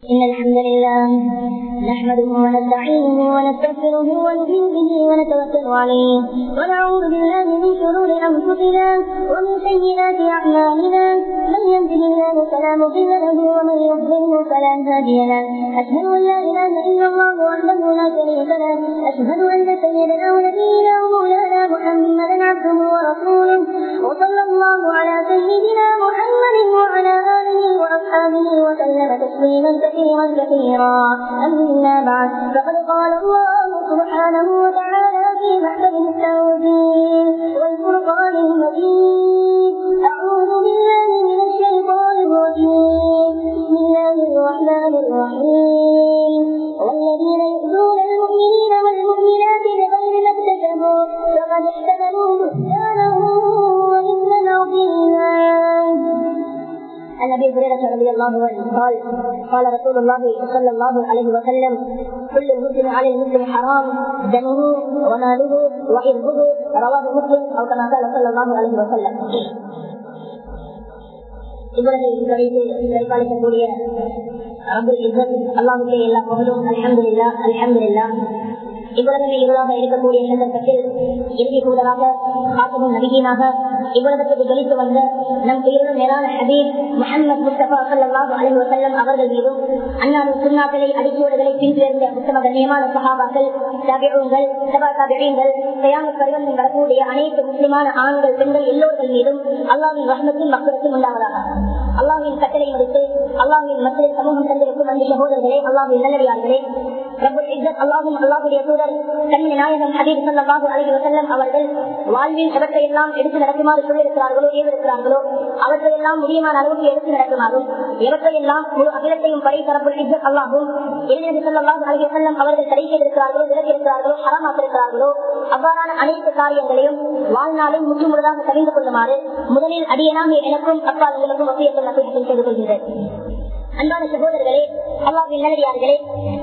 إن الحمد لله نحمده ونستعينه ونستغفره ونؤمن به ونتوكل عليه ونعوذ بالله من شرور أنفسنا ومن سيئات أعمالنا من يهده الله فلا مضل له ومن يضلله فلا هادي له أشهد أن لا إله إلا الله وحده لا شريك له أشهد أن سيدنا ونبينا ومولانا محمدا عبده ورسوله وصلى الله على سيدنا محمد وعلى آله وأصحابه وسلم تسليما كثيرا كثيرا أما بعد فقد قال الله سبحانه وتعالى في محكمه التوحيد والفرقان المجيد أعوذ بالله من الشيطان الرجيم بسم الله الرحمن الرحيم والذين يؤذون المؤمنين والمؤمنات بغير ما اكتسبوا فقد احتملوا بهتانا وإثما عظيما عن ابي هريره رضي الله عنه قال قال رسول الله صلى الله عليه وسلم كل المسلم على المسلم حرام دمه وماله وحفظه رواه مسلم او كما قال صلى الله عليه وسلم இவர்களை கழித்து பரிபாலிக்கக்கூடிய அல்லாவுக்கே எல்லா புகழும் அலமது இல்லா அலமது இல்லா இவ்வளவு இருளாக இருக்கக்கூடிய சந்தர்ப்பத்தில் இறுதி கூடலாக காத்தமும் நபிகீனாக இவ்வளவுக்கு ஜொலித்து வந்த நம் உயிரினும் மேலான ஹபீப் முகமது முஸ்தபா சல்லாஹு அலி வசல்லம் அவர்கள் மீதும் அன்னாரும் சுண்ணாக்களை அடிச்சுவடுகளை பின்தேர்ந்த உத்தம கண்ணியமான சகாபாக்கள் தபிழுங்கள் சபா தபிழங்கள் தயாம பருவம் வரக்கூடிய அனைத்து முஸ்லிமான ஆண்கள் பெண்கள் எல்லோர்கள் மீதும் அல்லாவின் வசனத்தின் மக்களுக்கும் உண்டாவதாக அல்லாவின் கட்டளை முடித்து அல்லாவின் மக்கள் சமூகம் தந்திருக்கும் அன்பு சகோதரர்களே அல்லாவின் நல்லடியார்களே அல்லாவும் அல்லாவுடைய தூதர் கண்ணிய நாயகம் ஹபீப் சல்லாஹூ அலி வசல்லம் அவர்கள் வாழ்வில் எவற்றை எல்லாம் எடுத்து நடக்குமாறு சொல்லியிருக்கிறார்களோ ஏவிருக்கிறார்களோ அவற்றை எல்லாம் முடியுமான அளவுக்கு எடுத்து நடக்குமாறும் எவற்றை எல்லாம் முழு அகிலத்தையும் படை தரப்புள் இஸ்ஸத் அல்லாஹும் எளிநபி சல்லாஹூ அலி வசல்லம் அவர்கள் தடை செய்திருக்கிறார்களோ விலகியிருக்கிறார்களோ ஹராமாக்கிருக்கிறார்களோ அவ்வாறான அனைத்து காரியங்களையும் வாழ்நாளில் முற்றுமுழுதாக தெரிந்து கொள்ளுமாறு முதலில் அடியனாக எனக்கும் அப்பா உங்களுக்கும் வசியத்தில் நம்பிக்கை செய்து கொள்கிறேன் அன்பான சகோதரர்களே அல்லாவின் நல்லடியார்களே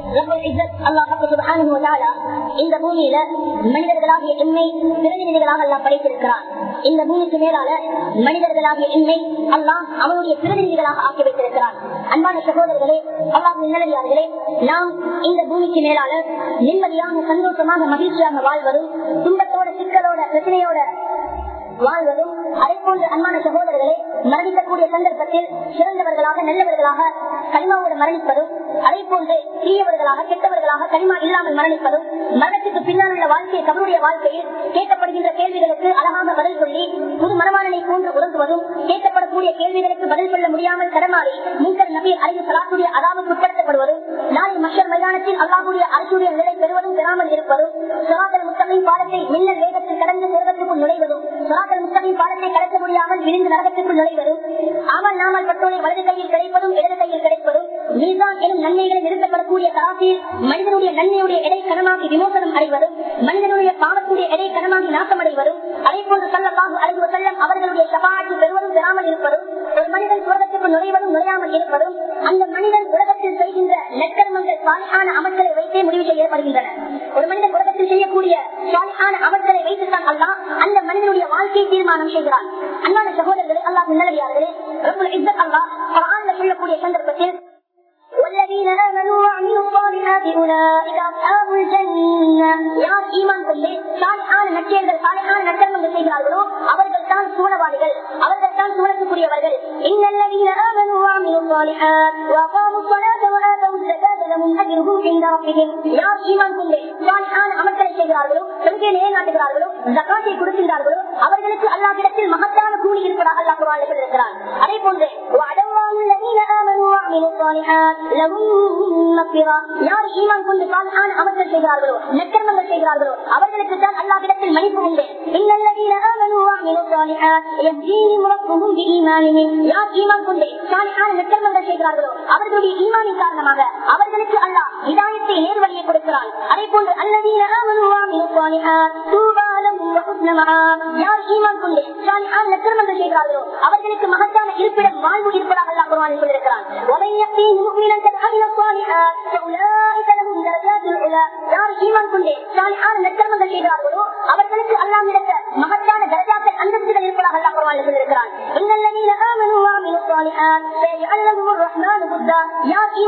இந்த பூமியில மனிதர்களாகிய எண்ணை பிரதிநிதிகளாக எல்லாம் படைத்திருக்கிறான் இந்த பூமிக்கு மேலால மனிதர்களாகிய எண்ணை அல்லாம் அவனுடைய பிரதிநிதிகளாக ஆக்கி வைத்திருக்கிறான் அன்பான சகோதரர்களே அல்லாவின் நல்லடியார்களே நாம் இந்த பூமிக்கு மேலால நிம்மதியாக சந்தோஷமாக மகிழ்ச்சியாக வாழ்வதும் துன்பத்தோட சிக்கலோட பிரச்சனையோட வாழ்வதும் அதே போன்று அன்பான சகோதரர்களே மரணிக்கக்கூடிய சந்தர்ப்பத்தில் சிறந்தவர்களாக நல்லவர்களாக கனிமாவோடு மரணிப்பதும் அதே போன்று தீயவர்களாக கெட்டவர்களாக கனிமா இல்லாமல் மரணிப்பதும் மரணத்துக்கு பின்னால் உள்ள வாழ்க்கை கவருடைய வாழ்க்கையில் கேட்கப்படுகின்ற கேள்விகளுக்கு அழகாக பதில் சொல்லி புது மரமானனை போன்று உறங்குவதும் கேட்கப்படக்கூடிய கேள்விகளுக்கு பதில் சொல்ல முடியாமல் கடமாறி முன்கர் நபி அறிவு சலாத்துடைய அதாவது உட்படுத்தப்படுவதும் நாளை மஷர் மைதானத்தில் அல்லாஹுடைய அரசுடைய நிலை பெறுவதும் பெறாமல் இருப்பதும் சுராதல் முத்தமிழ் பாடத்தை மின்னல் வேகத்தில் கடந்து செல்வதற்குள் நுழைவதும் சுராதல் முத்தமிழ் பாடத்தை கடக்க முடியாமல் விழுந்து நரகத்திற்குள் நுழைவதும் ஆமல் நாமல் பட்டோரை வலது கையில் கிடைப்பதும் இடது கையில் கிடைப்பதும் மீதான் எனும் நன்மைகளை நிறுத்தப்படக்கூடிய தராசில் மனிதனுடைய நன்மையுடைய எடை கனமாகி விமோசனம் அடைவதும் மனிதனுடைய பாவத்துடைய எடை கனமாகி நாசம் அடைவதும் அதே போன்று சல்லமாக அழைவு செல்லம் அவர்களுடைய சபாட்சி பெறுவதும் பெறாமல் இருப்பதும் ஒரு மனிதன் சுரகத்துக்கு நுழைவதும் நுழையாமல் இருப்பதும் அந்த மனிதன் உலகத்தில் செய்கின்ற நெற்கர்மங்கள் சாலையான அமல்களை வைத்தே முடிவு செய்யப்படுகின்றன ஒரு மனிதன் உலகத்தில் செய்யக்கூடிய சாலையான அமல்களை வைத்துத்தான் அல்ல அந்த மனிதனுடைய வாழ்க்கையை தீர்மானம் செய்கிறான் அன்பான சகோதரர்களே அல்லாஹ் நல்லடியார்களே ரப்புல் இஸ்ஸத் அல்லாஹ் குர்ஆன்ல சொல்லக்கூடிய சந்தர்ப்பத்தில் والذين آمنوا وعملوا الصالحات أولئك أصحاب الجنة யார் ஈமான் கொண்டு சாலையான நற்செயல்கள் சாலையான நற்கர்மங்கள் செய்கிறார்களோ அவர்கள் தான் சூழவாதிகள் அவர்கள் தான் சூழத்துக்குரியவர்கள் இன்னல்லவீன آمنوا وعملوا الصالحات وأقاموا الصلاة وآتوا الزكاة لهم أجرهم عند ربهم யார் ஈமான் கொண்டு சாலையான அமல்களை செய்கிறார்களோ தொழுகை நிலைநாட்டுகிறார்களோ ஜக்காத்தை கொடுக்கின்றார்களோ அவர்களுக்கு அல்லாஹ்விடத்தில் மகத்தான கூலி இருப்பதாக அல்லாஹ் குர்ஆனில் சொல்லியிருக்கிறான் அதே போன்று وعد الله الذين آمنوا وعملوا الصالحات யார் ஈமான் கொண்டு சாலையான அமல்கள் செய்கிறார்களோ நெற்கர்மங்கள் செய்கிறார்களோ அவர்களுக்கு தான் அல்லாவிடத்தில் மன்னிப்பு உண்டு இன்னல்லதீன ஆமனு வஅமிலு ஸாலிஹாத் யஹ்தீஹிம் ரப்புஹும் பிஈமானிஹிம் யார் ஈமான் கொண்டு சாலையான நெற்கர்மங்கள் செய்கிறார்களோ அவர்களுடைய ஈமானின் காரணமாக அவர்களுக்கு அல்லாஹ் ஹிதாயத்தை நேர்வழியை கொடுக்கிறான் அதே போன்று அல்லதீன ஆமனு வஅமிலு ஸாலிஹாத் தூபா லஹும் வ ஹுஸ்ன மஆப் யார் ஈமான் கொண்டு சாலையான நெற்கர்மங்கள் செய்கிறார்களோ அவர்களுக்கு மகத்தான இருப்பிடம் வாழ்வு இருப்பதாக அல்லாஹ் குர்ஆனில் சொல்லியிருக்கிறான் ومن يأتيه مؤمنا قد عمل الصالحات فأولئك لهم درجات العلا யார் ஈமான் கொண்டு சாலிஹான நற்கர்மங்கள் செய்கிறார்களோ அவர்களுக்கு அல்லாஹ் இடத்த மகத்தான தரஜாக்கள் அந்தஸ்துகள் இருப்பதாக அல்லாஹ் குர்ஆனில் சொல்லியிருக்கிறான் இன்னல்லதீன ஆமனு வஅமிலு ஸாலிஹாத் சயஜஅல் லஹும் الرحمن ودا யார் ஈமான் கொண்டு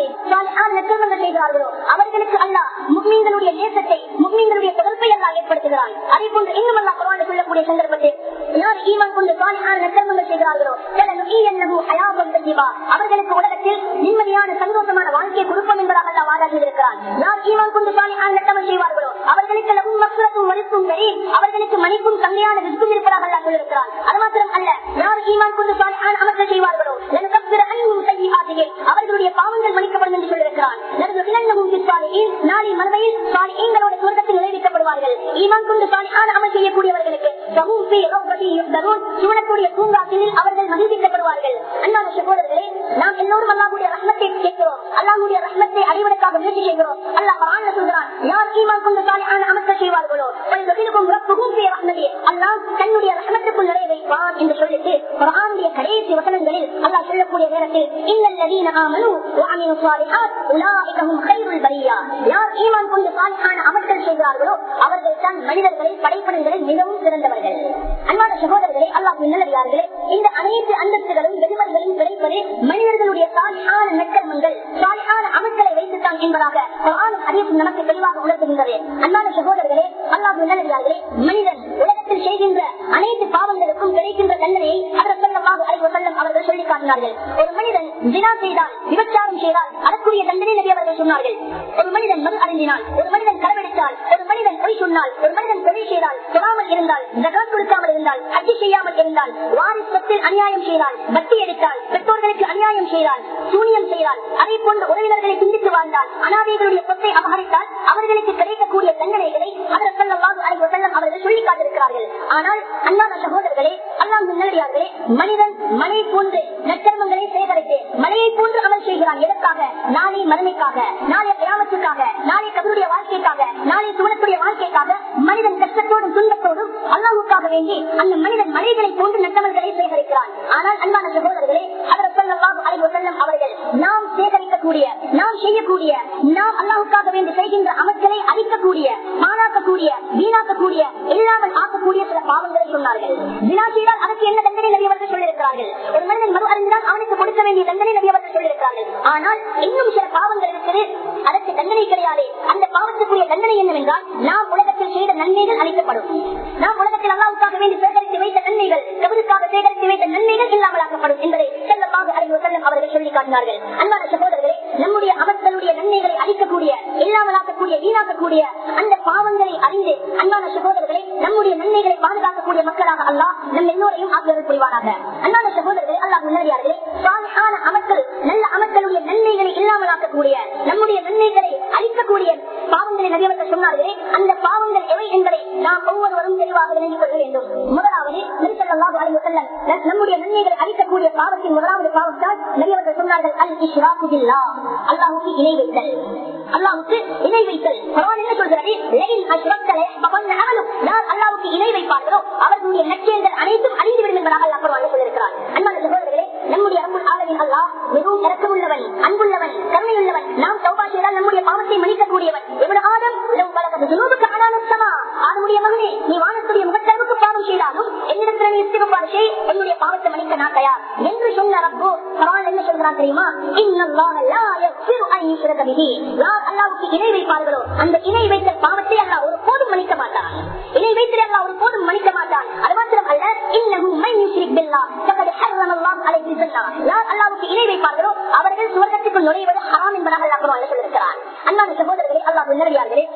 நற்கர்மங்கள் செய்கிறார்களோ அவர்களுக்கு அல்லாஹ் முக்மீன்களுடைய நேசத்தை முக்மீன்களுடைய தொடர்பை அல்லாஹ் ஏற்படுத்துகிறான் அதே போன்று இன்னும் அல்லாஹ் குர்ஆனில் சொல்லக்கூடிய சந்தர்ப்பத்தில் யார் ஈமான் கொண்டு சாலிஹான நற்கர்மங்கள் செய்கிறார்களோ ஃபலனுஹியன்னஹு ஹயாத்தன் தய்யிபா. அவர்களுக்கு உலகத்தில் நிம்மதியான சந்தோஷமான வாழ்க்கையை கொடுப்போம் என்பதாக அல்லாஹ் வாதா செய்திருக்கிறான் யார் ஈமான் கொண்டு சாலிஹான நற்கர்மம் செய்வார்களோ அவர்களுக்கு லகும் மக்ரத்தும் வரிக்கும் கரீம் அவர்களுக்கு மணிக்கும் கம்மியான ரிஸ்கும் இருப்பதாக அல்லாஹ் சொல்லியிருக்கிறான் அது மாத்திரம் அல்ல யார் ஈமான் கொண்டு சாலிஹான அமல்கள் செய்வார்களோ லனுகஃபிர அன்ஹும் சய்யிஆத்திஹிம். அவர்களுடைய பாவங்கள் மன்னிக்கப்படும் என்று சொல்லியிருக்கிறான் லனுதகிலன்னஹும் பிஸ்ஸாலிஹீன். நாளை மறுமையில் சாலிஹீன்களோட சுவர்க்கத்தில் நுழைவிக்கப்படுவார்கள் ஈமான் கொண்டு சாலிஹான அமல் செய்யக்கூடியவர்களுக்கு ஃபஹும் ஃபீ ரவ்பதி யுஹ்தரூன். சுவனத்துடைய பூங்காற்றில் அவர்கள் மகிழ்விக்கப்படுவார்கள் அன்பான சகோதரர்களே நாம் எல்லோரும் அல்லாஹ்வுடைய ரஹ்மத்தை கேட்கிறோம் அல்லாஹ்வுடைய ரஹ்மத்தை அடைவதற்காக முயற்சி செய்கிறோம் அல்லாஹ் குர்ஆன்ல சொல்றான் யார் ஈமான் கொண்டு சாலிஹான அமல்கள் செய்வார்களோ ஃபயதுகிலுக்கும் ரப்புஹும் ஃபீ ரஹ்மதி அல்லாஹ் தன்னுடைய ரஹ்மத்துக்குள் நுழைய வைப்பான் என்று சொல்லிட்டு குர்ஆனுடைய கடைசி வசனங்களில் அல்லாஹ் சொல்லக்கூடிய நேரத்தில் இன்னல்லதீன ஆமனு வஅமிலு ஸாலிஹாத் உலாயிக ஹும் கைருல் பரியா யார் ஈமான் கொண்டு சாலிஹான அமல்கள் செய்கிறார்களோ அவர்கள் தான் மனிதர்களில் படைப்பினங்களில் மிகவும் சிறந்தவர்கள் அன்பான சகோதரர்களே அல்லாஹ் நல்லடியார்களே இந்த அனைத்து அந்தஸ்துகளும் வெகுமதிகளும் கிடைப்பது மனிதர்களுடைய சாலிஹான நற்கர்மங்கள் சாலிஹான அமல்களை வைத்துத்தான் என்பதாக குர்ஆனும் ஹதீஸும் நமக்கு தெளிவாக உணர்த்துகின்றது அன்பான சகோதரர்களே அல்லாஹ் நல்லடியார்களே மனிதன் உலகத்தில் செய்கின்ற அனைத்து பாவங்களுக்கும் கிடைக்கின்ற தண்டனையை அதற்கு சொல்லமாக அலைவ செல்லம் அவர்கள் சொல்லி காட்டினார்கள் ஒரு மனிதன் தினா செய்தால் விபச்சாரம் செய்தால் அதற்குரிய தண்டனை நபி அவர்கள் சொன்னார்கள் ஒரு மனிதன் மது அருந்தினால் ஒரு மனிதன் கரவெடுத்தால் ஒரு மனிதன் பொய் சொன்னால் ஒரு மனிதன் கொலை செய்தால் தொடாமல் இருந்தால் ஜகாத் கொடுக்காமல் இருந்தால் ஹஜ்ஜி செய்யாமல் இருந்தால் வாரிசு சொத்தில் அநியாயம் செய்தால் வட்டி எடுத்தால் பெற்றோர்களுக்கு அநியாயம் செய்தால் சூனியம் செய்தால் அதே போன்ற உறவினர்களை சிந்தித்து வாழ்ந்தால் அனாதைகளுடைய சொத்தை அபகரித்தால் அவர்களுக்கு கிடைக்கக்கூடிய தண்டனைகளை அதற்கு சொல்லலாம் அலைவ செல்லம் அவர்கள் சொல்லி காட்டிருக்கிறார்கள் ஆனால் அல்லாத சகோதரர்களே அல்லாஹ் நல்லடியார்களே மனிதன் மலை போன்று நற்கர்மங்களை சேகரித்து மலையை போன்று அமல் செய்கிறான் எதற்காக நாளை மறுமைக்காக நாளை கிராமத்துக்காக நாளை கபருடைய வாழ்க்கைக்காக நாளை சுவனத்துடைய வாழ்க்கைக்காக மனிதன் கஷ்டத்தோடும் துன்பத்தோடும் அல்லாவுக்காக வேண்டி அந்த மனிதன் மலைகளை போன்று நட்டவர்களை சேகரிக்கிறான் ஆனால் அன்பான சகோதரர்களே அவர் சொல்லலாம் அலைவ செல்லம் அவர்கள் நாம் சேகரிக்கக்கூடிய நாம் செய்யக்கூடிய நாம் அல்லாவுக்காக வேண்டி செய்கின்ற அமல்களை அழிக்கக்கூடிய மாறாக்கக்கூடிய வீணாக்கக்கூடிய இல்லாமல் ஆக்கக்கூடிய சில பாவங்களை சொன்னார்கள் வினா செய்தால் அதற்கு என்ன தண்டனை நபி அவர்கள் சொல்லியிருக்கிறார்கள் ஒரு மனிதன் மறு அறிந்தால் அவனுக்கு கொடுக்க வேண்டிய தண்டனை நபி அவர்கள் சொல்லியிருக்கிறார்கள் ஆனால் இன்னும் சில பாவங்கள் இருக்குது அதற்கு தண்டனை கிடையாது அந்த பாவத்துக்குரிய தண்டனை என்னவென்றால் நாம் உலகத்தில் செய்த நன்மைகள் அளிக்கப்படும் நாம் உலகத்தில் அல்லாவுக்காக வேண்டி சேகரித்து வைத்த நன்மைகள் கபருக்காக சேகரித்து வைத்த நன்மைகள் இல்லாமலாக்கப்படும் என்பதை செல்லமாக அறிவு செல்லும் அவர்கள் சொல்லி காட்டினார்கள் அன்பான சகோதரர்களே நம்முடைய அமர்த்தலுடைய நன்மைகளை அளிக்கக்கூடிய இல்லாமலாக்கக்கூடிய வீணாக்கக்கூடிய அந்த பாவங்களை அறிந்து அன்பான சகோதரர்களை நம்முடைய நன்மைகளை பாதுகாக்கக்கூடிய மக்களாக அல்லாஹ் நம் எல்லோரையும் ஆக்கியவர் புரிவாராக அன்பான சகோதரர்களே அல்லாஹ் முன்னறியார்களே சாலையான அமர்த்தல் நல்ல அமர்த்தலுடைய நன்மைகளை இல்லாமலாக்கக்கூடிய நம்முடைய நன்மைகளை அளிக்கக்கூடிய பாவங்களை நபியவர்கள் சொன்னார்களே அந்த பாவங்கள் எவை என்பதை நாம் ஒவ்வொருவரும் தெளிவாக விளங்கிக் கொள்ள வேண்டும் முதலாவது நபிசல்லாஹு அலைஹி வஸல்லம் நம்முடைய நன்மைகளை அளிக்கக்கூடிய பாவத்தின் முதலாவது பாவத்தால் நபியவர்கள் சொன்னார்கள் அல் இஷ்ராக்கு பில்லாஹ் அல்லாஹ்வுக்கு இணை வைத்தல் அல்லாஹ்வுக்கு இணை வைத்தல் குர்ஆன் என்ன சொல்கிறது லஇன் அஷ்ரக்த லயஹ்பகன்ன அமலுக் யார் அல்லாஹ்வுக்கு இணை வைப்பார்களோ அவர்களுடைய நற்செயல்கள் அனைத்தும் அழிந்துவிடும் என்பதாக அல்லாஹ் குர்ஆனில் சொல்லியிருக்கிறான் அன்பான சகோதரர்களே நம்முடைய ரப்புல் ஆலமீன் அல்லாஹ் மிகவும் இரக்கமுள்ளவன் அன்புள்ளவன் கருணையுள்ளவன் நாம் தௌபா செய்தால் நம்முடைய பாவத்தை மன்னிக்கக்கூடியவன் இவன் ஆதம் லவ் பலகது துனூபுக்கு அனானஸ் ஸமா ஆதமுடைய மகனே நீ வானத்துடைய முகத்தளவுக்கு பாவம் செய்தாலும் என்னிடத்தில் நீ இஸ்திக்பார் செய் என்னுடைய பாவத்தை மன்னிக்க நான் தயார் என்று சொன்ன ரப்பு குர்ஆன் என்ன சொல்றான் தெரியுமா இன்னல்லாஹ லா யக்ஃபிரு அன் யுஷ்ரக பிஹி யார் அல்லாஹ்வுக்கு இணை வைப்பார்களோ அந்த இணை வைத்த பாவத்தை அல்லாஹ் ஒருபோதும் மன்னிக்க மாட்டான் இணை வைத்து அல்லாஹ் ஒருபோதும் மன்னிக்க மாட்டான் அது மாத்திரம் அல்ல இன்னஹு மன் யுஷ்ரிக் பில்லாஹ் ஃபகத் ஹர்ரம அல்லாஹ் அலைஹி ஸல்லா யார் அல்லாஹ்வுக்கு இணை வைப்பார்களோ அவர்கள் சுவர்க்கத்துக்குள் நுழைவது ஹராம் என்பதாக அல்லாஹ் குர்ஆனில் சொல்லியிருக்கிறான் அன்பான சகோதரர்களே அல்லாஹ் நல்லடியார்களே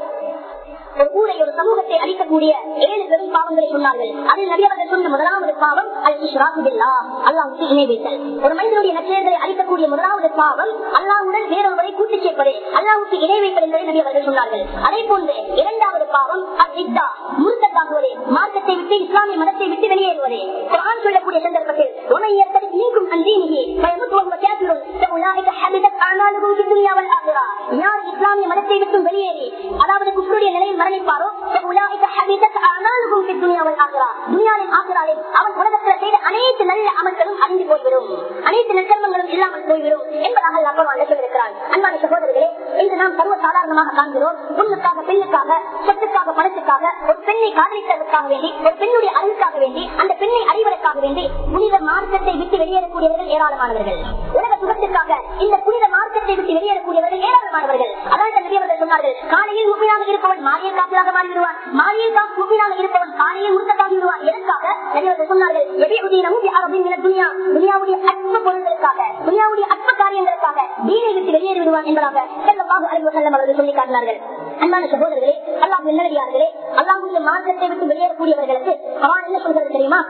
ஒரு ஊரை ஒரு சமூகத்தை அழிக்கக்கூடிய ஏழு பெரும் பாவங்களை சொன்னார்கள் அதில் நபியவர்கள் சொன்ன முதலாவது பாவம் அல் இஷ்ராக்கு பில்லாஹ் அல்லாஹ்வுக்கு இணை வைத்தல் ஒரு மனிதனுடைய நற்செயல்களை அழிக்கக்கூடிய முதலாவது பாவம் அல்லாஹ்வுடன் வேறொருவரை கூட்டு சேர்ப்பது அல்லாஹ்வுக்கு இணை வைப்பது என்பதை நபியவர்கள் சொன்னார்கள் அதே போன்று இரண்டாவது பாவம் அவ்வித்தா முருத்தத்தாகுவது மார்க்கத்தை விட்டு இஸ்லாமிய மதத்தை விட்டு வெளியேறுவது குர்ஆன் சொல்லக்கூடிய சந்தர்ப்பத்தில் உமை ஏற்பது நீக்கும் அந்தீனியே பயமுத்துவம் கேட்கிறோம் உலாயிக ஹபிதத் அனாலுகும் ஃபி துன்யா வல் ஆகிரா யார் இஸ்லாமிய மதத்தை விட்டு வெளியேறி அதாவது குஃப்ருடைய நிலையில் மரணிப்பாரோ உலாயிக ஹபிதத் அனாலுகும் ஃபி துன்யா வல் ஆகிரா துன்யாவின் ஆகிராவில் அவன் உலகத்தில் செய்த அனைத்து நல்ல அமல்களும் அழிந்து போய்விடும் அனைத்து நற்கர்மங்களும் இல்லாமல் போய்விடும் என்பதாக அல்லாஹ் குர்ஆனில் சொல்லியிருக்கிறான் அன்பான சகோதரர்களே இன்று நாம் சர்வ சாதாரணமாக காண்கிறோம் பொண்ணுக்காக பெண்ணுக்காக சொத்துக்காக பணத்துக்காக ஒரு பெண்ணை காதலித்ததற்காக வேண்டி ஒரு பெண்ணுடைய அறிவுக்காக வேண்டி அந்த பெண்ணை அறிவதற்காக வேண்டி புனித மார்க்கத்தை விட்டு வெளியேறக்கூடியவர்கள் ஏராளமானவர்கள் உலக சுகத்திற்காக இந்த புனித மார்க்கத்தை விட்டு வெளியேறக்கூடியவர்கள் ஏராளமானவர்கள் அதாவது நபி அவர்கள் சொன்னார்கள் காலையில் முப்பினாக இருப்பவன் மாலையில் காப்பியாக மாறிவிடுவான் மாலையில் காப்பு முப்பினாக இருப்பவன் காலையில் முருக்கத்தாகி விடுவான் எதற்காக நபி அவர்கள் சொன்னார்கள் எபியுதீனமும் யாரபின் மின துனியா துனியாவுடைய அற்ப பொருள்களுக்காக துனியாவுடைய அற்ப காரியங்களுக்காக தீனை விட்டு வெளியேறி விடுவான் என்பதாக செல்லமாக அறிவு செல்லம் அவர்கள் சொல்லி காட்டினார்கள் அன்பான சகோதரர்களே அல்லாஹ் நல்லடியார்களே அல்லாஹுடைய மார்க்கத்தை விட்டு வெளியேறக்கூடியவர்களுக்கு அவன் என்ன சொல்கிறது தெரியுமா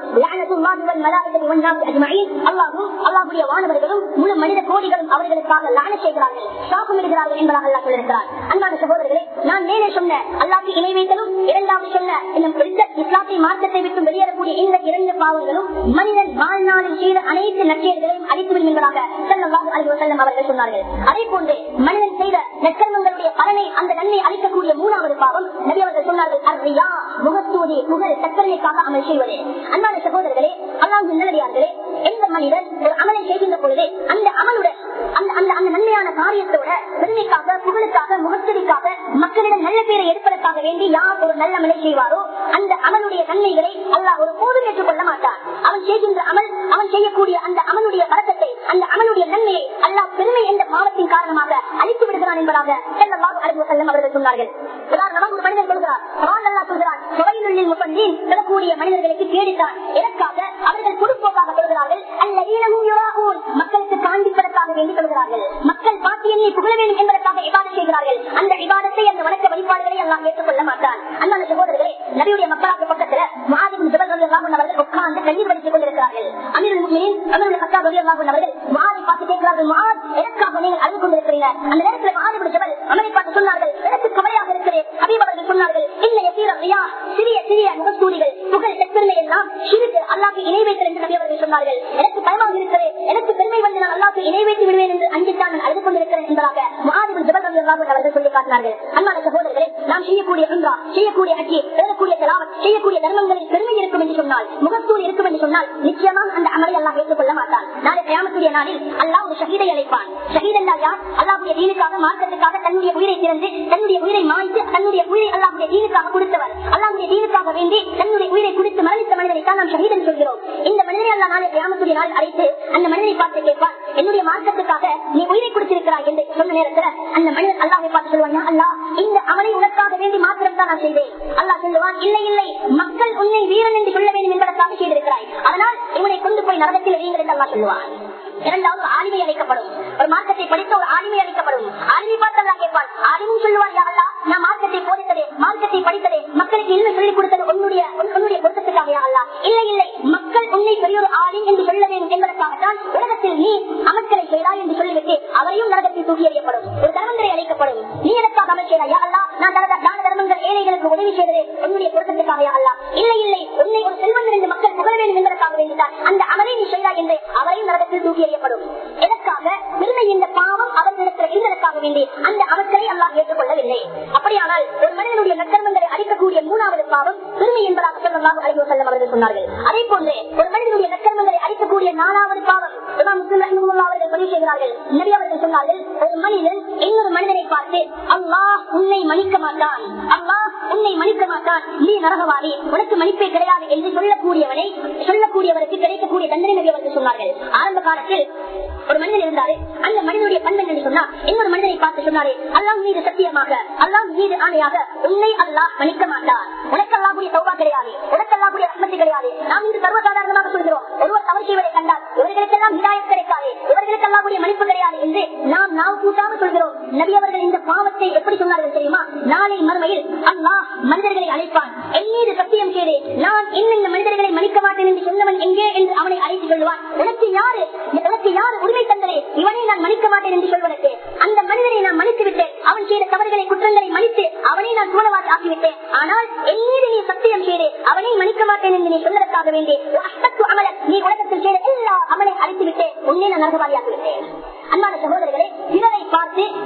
அல்லாஹும் அல்லாஹுடைய வானவர்களும் முழு மனித கோடிகளும் அவர்களுக்காக லான செய்கிறார்கள் சாபம் இடுகிறார்கள் என்பதாக அல்லாஹ் சொல்லியிருக்கிறார் அன்பான சகோதரர்களே நான் மேலே சொன்ன அல்லாஹ்க்கு இணை வைத்தலும் இரண்டாவது சொன்ன இன்னும் பிடித்த இஸ்லாத்தை மார்க்கத்தை விட்டு வெளியேறக்கூடிய இந்த இரண்டு பாவங்களும் மனிதன் வாழ்நாளில் செய்த அனைத்து நற்செயல்களையும் அழித்துவிடும் என்பதாக செல்லவாக அலைவ செல்லம் அவர்கள் சொன்னார்கள் அதே போன்று மனிதன் செய்த நற்கர்மங்களுடைய பலனை அந்த நன்மை அளிக்கக்கூடிய மூணாவது பாவம் நபி அவர்கள் சொன்னார்கள் அர்ரியா முகத்தூதி புகழ் சக்கரனைக்காக அமல் செய்வது அன்பான சகோதரர்களே அல்லாஹ் நல்லடியார்களே எந்த மனிதன் ஒரு அமலை செய்கின்ற பொழுது அந்த அமலுடன் அந்த அந்த அந்த நன்மையான காரியத்தோட பெருமைக்காக புகழுக்காக முகச்சதிக்காக மக்களிடம் நல்ல பேரை எடுப்பதற்காக வேண்டி யார் ஒரு நல்ல அமலை செய்வாரோ அந்த அமலுடைய நன்மைகளை அல்லாஹ் ஒரு போதும் ஏற்றுக்கொள்ள மாட்டார் அவன் செய்கின்ற அமல் அவன் செய்யக்கூடிய அந்த அமலுடைய பழக்கத்தை அந்த அமலுடைய நன்மையை அல்லாஹ் பெருமை என்ற பாவத்தின் காரணமாக அழித்து விடுகிறான் என்பதாக செல்லமாக அறிவு செல்லம் அவர்கள் சொன்னார்கள் உதாரணமாக ஒரு மனிதன் சொல்கிறார் சவால் அல்லா சொல்கிறார் சுவையிலுள்ளில் முப்பந்தின் பெறக்கூடிய மனிதர்களுக்கு கேடித்தான் எதற்காக அவர்கள் கொடுப்போக்காக சொல்கிறார்கள் அல்ல ஈனமும் யுராகூன் மக்களுக்கு காண்பிப்பதற்காக வேண்டி சொல்கிறார்கள் மக்கள் பாட்டியனை புகழ வேண்டும் என்பதற்காக இபாதம் செய்கிறார்கள் அந்த இபாதத்தை அந்த வணக்க வழிபாடுகளை எல்லாம் ஏற்றுக்கொள்ள மாட்டான் அன்பான சகோதரர்களே நபியுடைய மக்களாக பக்கத்துல மாதிரி ஜபர்கள் அவர்கள் உட்கார்ந்து கண்ணீர் வடித்துக் கொண்டிருக்கிறார்கள் அமீர் முக்மீன் அமீர் ஹத்தா ரலியல்லாஹு அவர்கள் மாதிரி பார்த்து கேட்கிறார்கள் மாத் எதற்காக நீங்கள் அழுது கொண்டிருக்கிறீங்க அந்த நேரத்தில் மாதிரி ஜபல் அமரை பார்த்து சொன்னார்கள் எனக்கு கவலையாக இருக்கிறேன் ஹபீப் அவர்கள் சொன்னார்கள் இல்லை எசீர ரியா சிறிய சிறிய முகஸ்தூரிகள் புகழ் செப்பெருமை எல்லாம் சிறுக்கு அல்லாஹ்க்கு இணை வைத்தல் என்று நபி அவர்கள் சொன்னார்கள் எனக்கு பயமாக இருக்கிறேன் எனக்கு பெருமை வந்து நான் அல்லாஹ்க்கு இணை வைத்து விடுவேன் என்று அஞ்சித்தான் நான் அழுது கொண்டிருக்கிறேன் என்பதாக மாதிரி ஜபல் ரலியல்லாஹு அவர்கள் சொல்லி காட்டினார்கள் அன்பான சகோதரர்களே நாம் செய்யக்கூடிய உம்ரா செய்யக்கூடிய ஹஜ்ஜி எழுதக்கூடிய தலாவத் செய்யக்கூடிய தர்மங்களில் பெருமை இருக்கும் என்று சொன்னால் முகத்தூர் இருக்கும் என்று சொன்னால் நிச்சயமாக அந்த அமலை அல்லாஹ் ஏற்றுக்கொள்ள மாட்டான் நாளை கயாமத்துடைய நாளில் அல்லாஹ் ஒரு ஷஹீதை அழைப்பான் ஷஹீத் என்றால் யார் அல்லாஹுடைய தீனுக்காக மார்க்கத்துக்காக தன்னுடைய உயிரை திறந்து தன்னுடைய உயிரை மாய்த்து தன்னுடைய உயிரை அல்லாஹுடைய தீனுக்காக கொடுத்தவர் அல்லாஹுடைய தீனுக்காக வேண்டி தன்னுடைய உயிரை குடித்து மரணித்த மனிதனை தான் நாம் ஷஹீத் என்று சொல்கிறோம் இந்த மனிதனை அல்லா நாளை கயாமத்துடைய நாள் அழைத்து அந்த மனிதனை பார்த்து கேட்பான் என்னுடைய மார்க்கத்துக்காக நீ உயிரை கொடுத்திருக்கிறாய் என்று சொன்ன நேரத்தில் அந்த மனிதன் அல்லாஹை பார்த்து சொல்லுவான் அல்லாஹ் இந்த அமலை உனக்காக வேண்டி மாத்திரம் தான் நான் செய்தேன் அல்லாஹ் சொல்லுவான் இல்லை இல்லை மக்கள் உன்னை வீரன் என்று சொல்ல வேண்டும் என்பதற்காக செய்திருக்கிறாய் அதனால் இவனை கொண்டு போய் நரகத்தில் எறியுங்கள் என்று அல்லாஹ் சொல்லுவான் இரண்டாவது ஆளுமை அளிக்கப்படும் ஒரு மார்க்கத்தை படித்த ஒரு ஆளுமை அளிக்கப்படும் ஆளுமை பார்த்தல்லா கேட்பான் ஆளுமும் சொல்லுவார் யாரா நான் மார்க்கத்தை போதித்ததே மார்க்கத்தை படித்ததே மக்களுக்கு என்ன சொல்லிக் கொடுத்தது உன்னுடைய உன்னுடைய பொருத்தத்துக்காக யாரா இல்லை இல்லை மக்கள் உன்னை பெரிய ஒரு ஆளும் என்று சொல்ல வேண்டும் என்பதற்காகத்தான் உலகத்தில் நீ அமர்களை செய்தாய் என்று சொல்லிவிட்டு அவரையும் நரகத்தில் தூக்கி எறியப்படும் ஒரு தர்மங்களை அளிக்கப்படும் நீ எதற்காக அமல் செய்தாய் யாரா நான் தர- தான தர்மங்கள் ஏழைகளுக்கு உதவி செய்ததே உன்னுடைய பொருத்தத்துக்காக யாரா இல்லை இல்லை உன்னை ஒரு செல்வந்தன் என்று மக்கள் புகழ வேண்டும் என்பதற்காக வேண்டித்தான் அந்த அமரை நீ செய்தாய் என்று அவரையும் நரகத்தில் தூக்கி எறியப்படும் எதற்காக பெருமை இந்த பாவம் அவர்களிடத்தில் இருந்ததற்காக வேண்டி அந்த அவர்களை அல்லாஹ் ஏற்றுக்கொள்ளவில்லை அப்படியானால் ஒரு மனிதனுடைய நற்கர்மங்களை அளிக்கக்கூடிய மூணாவது பாவம் பெருமை என்பதாக சொல்லலாம் அழைவு செல்லம் அவர்கள் சொன்னார்கள் அதே போன்று ஒரு மனிதனுடைய நற்கர்மங்களை அளிக்கக்கூடிய நாலாவது பாவம் இமாம் முஸ்லிம் ரஹ்மத்துல்லாஹி அவர்கள் பதிவு செய்கிறார்கள் நபி அவர்கள் சொன்னார்கள் ஒரு மனிதன் இன்னொரு மனிதனை பார்த்து அல்லாஹ் உன்னை மன்னிக்க மாட்டான் அல்லாஹ் உன்னை மன்னிக்க மாட்டான் நீ நரகவாதி உனக்கு மன்னிப்பே கிடையாது என்று சொல்லக்கூடியவனை சொல்லக்கூடியவருக்கு கிடைக்கக்கூடிய தண்டனை நபி அவர்கள் சொன்னார்கள் ஆரம்ப காலத்தில் ஒரு மனிதன் இருந்தாரு அந்த மனிதனுடைய பண்பு என்று சொன்னா இன்னொரு மனிதனை பார்த்து சொன்னாரு அல்லாஹ் மீது சத்தியமாக அல்லாஹ் மீது ஆணையாக உன்னை அல்லாஹ் மன்னிக்க மாட்டார் உனக்கு அல்லாஹுடைய சௌபா கிடையாது உனக்கு அல்லாஹுடைய ரஹ்மத்து கிடையாது நாம் இன்று சர்வசாதாரணமாக சொல்கிறோம் ஒருவர் தவறு செய்வதை கண்டால் இவர்களுக்கெல்லாம் ஹிதாயத் கிடைக்காது இவர்களுக்கு அல்லாஹுடைய மன்னிப்பு கிடையாது என்று நாம் நாம் கூட்டாம சொல்கிறோம் நபி அவர்கள் இந்த பாவத்தை எப்படி சொன்னார்கள் தெரியுமா நாளை மறுமையில் அல்லாஹ் மனிதர்களை அழைப்பான் என் மீது சத்தியம் செய்து நான் இன்னும் இந்த மனிதர்களை மன்னிக்க மாட்டேன் என்று சொன்னவன் எங்கே என்று அவனை அழைத்து சொல்லுவான் உனக்கு யாரு உனக்கு யாரு உரிமை தந்ததே இவனை நான் மன்னிக்க மாட்டேன் என்று சொல்வதற்கு அந்த மனிதனை நான் மன்னித்து விட்டேன் அவன் செய்த தவறுகளை குற்றங்களை மன்னித்து அவனை நான் சூழவாதி ஆக்கிவிட்டேன் ஆனால் என் மீது நீ சத்தியம் செய்து அவனை மன்னிக்க மாட்டேன் என்று நீ சொன்னதற்காக வேண்டி அஷ்டத்து அமல நீ உலகத்தில் செய்த எல்லா அமலை அழித்து விட்டேன் உன்னை நான் நரகவாதி ஆக்கிவிட்டேன் அன்பான சகோதரர்களே பிறரை பார்த்து நரகவாதி